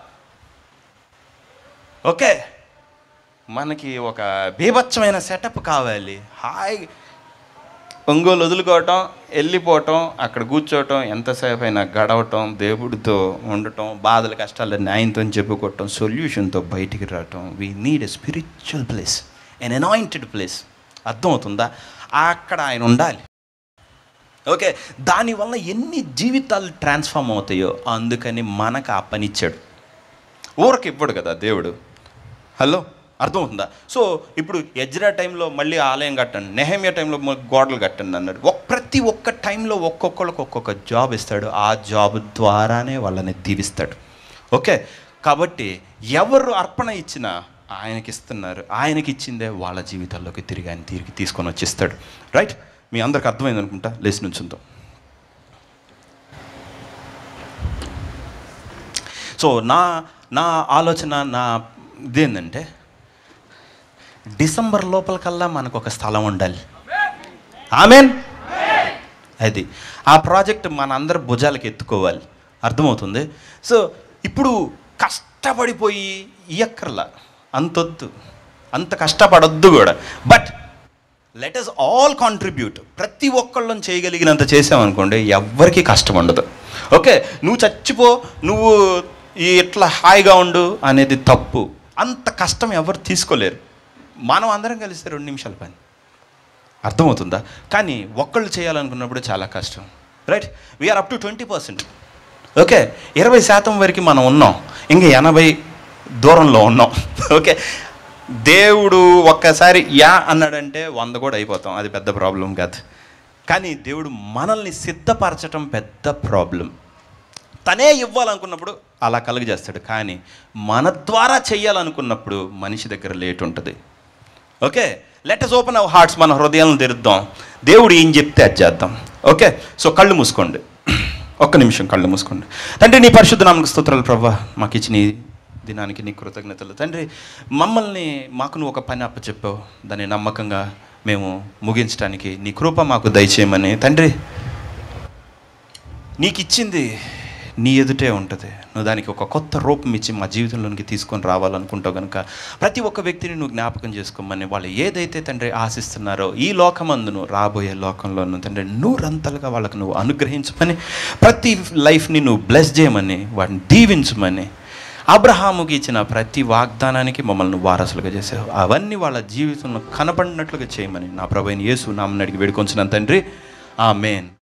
ఓకే మనకి ఒక బీభత్సమైన సెటప్ కావాలి హాయ్ ఒంగోలు వదులుకోవటం వెళ్ళిపోవటం అక్కడ కూర్చోవటం ఎంతసేపు అయినా గడవటం దేవుడితో ఉండటం బాధల కష్టాలు న్యాయంతో చెప్పుకోవటం సొల్యూషన్తో బయటికి రావటం we need a spiritual place an anointed place అర్థమవుతుందా అక్కడ ఆయన ఉండాలి ఓకే దానివల్ల ఎన్ని జీవితాలు ట్రాన్స్ఫార్మ్ అవుతాయో అందుకని మనకు ఆ పని ఇచ్చాడు ఊరికి ఇవ్వడు కదా దేవుడు హలో అర్థమవుతుందా సో ఇప్పుడు ఎజ్రా టైంలో మళ్ళీ ఆలయం కట్టండి నెహమ్య టైంలో మ- గోడలు కట్టండి అన్నాడు ఒక్ ప్రతి ఒక్క టైంలో ఒక్కొక్కరికి ఒక్కొక్క జాబ్ ఇస్తాడు ఆ జాబ్ ద్వారానే వాళ్ళని దీవిస్తాడు ఓకే కాబట్టి ఎవరు అర్పణ ఇచ్చినా ఆయనకి ఇస్తున్నారు ఆయనకి ఇచ్చిందే వాళ్ళ జీవితాల్లోకి తిరిగి ఆయన తిరిగి తీసుకొని వచ్చిస్తాడు రైట్ మీ అందరికి అర్థమైంది అనుకుంటా లేచి నుంచుందాం సో నా నా ఆలోచన నా ఇదేంటంటే డిసెంబర్ లోపల మనకు ఒక స్థలం ఉండాలి ఆమెన్ అది ఆ ప్రాజెక్ట్ మన అందరి భుజాలకు ఎత్తుకోవాలి అర్థమవుతుంది సో ఇప్పుడు కష్టపడిపోయి ఇయక్కర్లా అంతొద్దు అంత కష్టపడొద్దు కూడా but let us all contribute ప్రతి ఒక్కళ్ళం చేయగలిగినంత చేసామనుకోండి ఎవ్వరికీ కష్టం ఉండదు ఓకే నువ్వు చచ్చిపో నువ్వు ఈ ఇట్లా హాయిగా ఉండు అనేది తప్పు అంత కష్టం ఎవరు తీసుకోలేరు మనం అందరం కలిస్తే రెండు నిమిషాల పని అర్థమవుతుందా కానీ ఒక్కళ్ళు చేయాలనుకున్నప్పుడు చాలా కష్టం right we're up to twenty percent okay ఇరవై శాతం వరకు మనం ఉన్నాం ఇంకా ఎనభై దూరంలో ఉన్నాం ఓకే దేవుడు ఒక్కసారి యా అన్నాడంటే వంద కూడా అయిపోతాం అది పెద్ద ప్రాబ్లం కాదు కానీ దేవుడు మనల్ని సిద్ధపరచడం పెద్ద ప్రాబ్లం తనే ఇవ్వాలనుకున్నప్పుడు అలా కలుగజేస్తాడు కానీ మన ద్వారా చెయ్యాలనుకున్నప్పుడు మనిషి దగ్గర లేట్ ఉంటుంది okay let us open our hearts మన హృదయాలను తెరుద్దాం దేవుడు ఏం చెప్తే అది చేద్దాం ఓకే సో కళ్ళు మూసుకోండి ఒక్క నిమిషం కళ్ళు మూసుకోండి తండ్రి నీ పరిశుద్ధ నామకు స్తోత్రాలు ప్రభా మాకు ఇచ్చిన ఈ దినానికి నీ కృతజ్ఞతలు తండ్రి మమ్మల్ని మాకు నువ్వు ఒక పని అప్పచెప్పావు దాన్ని నమ్మకంగా మేము ముగించడానికి నీ కృప మాకు దయచేయమని తండ్రి నీకు ఇచ్చింది నీ ఎదుటే ఉంటుంది నువ్వు దానికి ఒక కొత్త రూపం ఇచ్చి మా జీవితంలోనికి తీసుకొని రావాలనుకుంటావు కనుక ప్రతి ఒక్క వ్యక్తిని నువ్వు జ్ఞాపకం చేసుకోమని వాళ్ళు ఏదైతే తండ్రి ఆశిస్తున్నారో ఈ లోకమందును రాబోయే లోకంలోను తండ్రి నూరంతలుగా వాళ్ళకు నువ్వు అనుగ్రహించమని ప్రతి లైఫ్ని నువ్వు బ్లెస్ చేయమని వాటిని దీవించమని అబ్రహాముకి ఇచ్చిన ప్రతి వాగ్దానానికి మమ్మల్ని నువ్వు వారసులుగా చేసావు అవన్నీ వాళ్ళ జీవితంలో కనపడినట్లుగా చేయమని నా ప్రభుని యేసు నామని అడిగి వేడుకొంచిన తండ్రి ఆ మెయిన్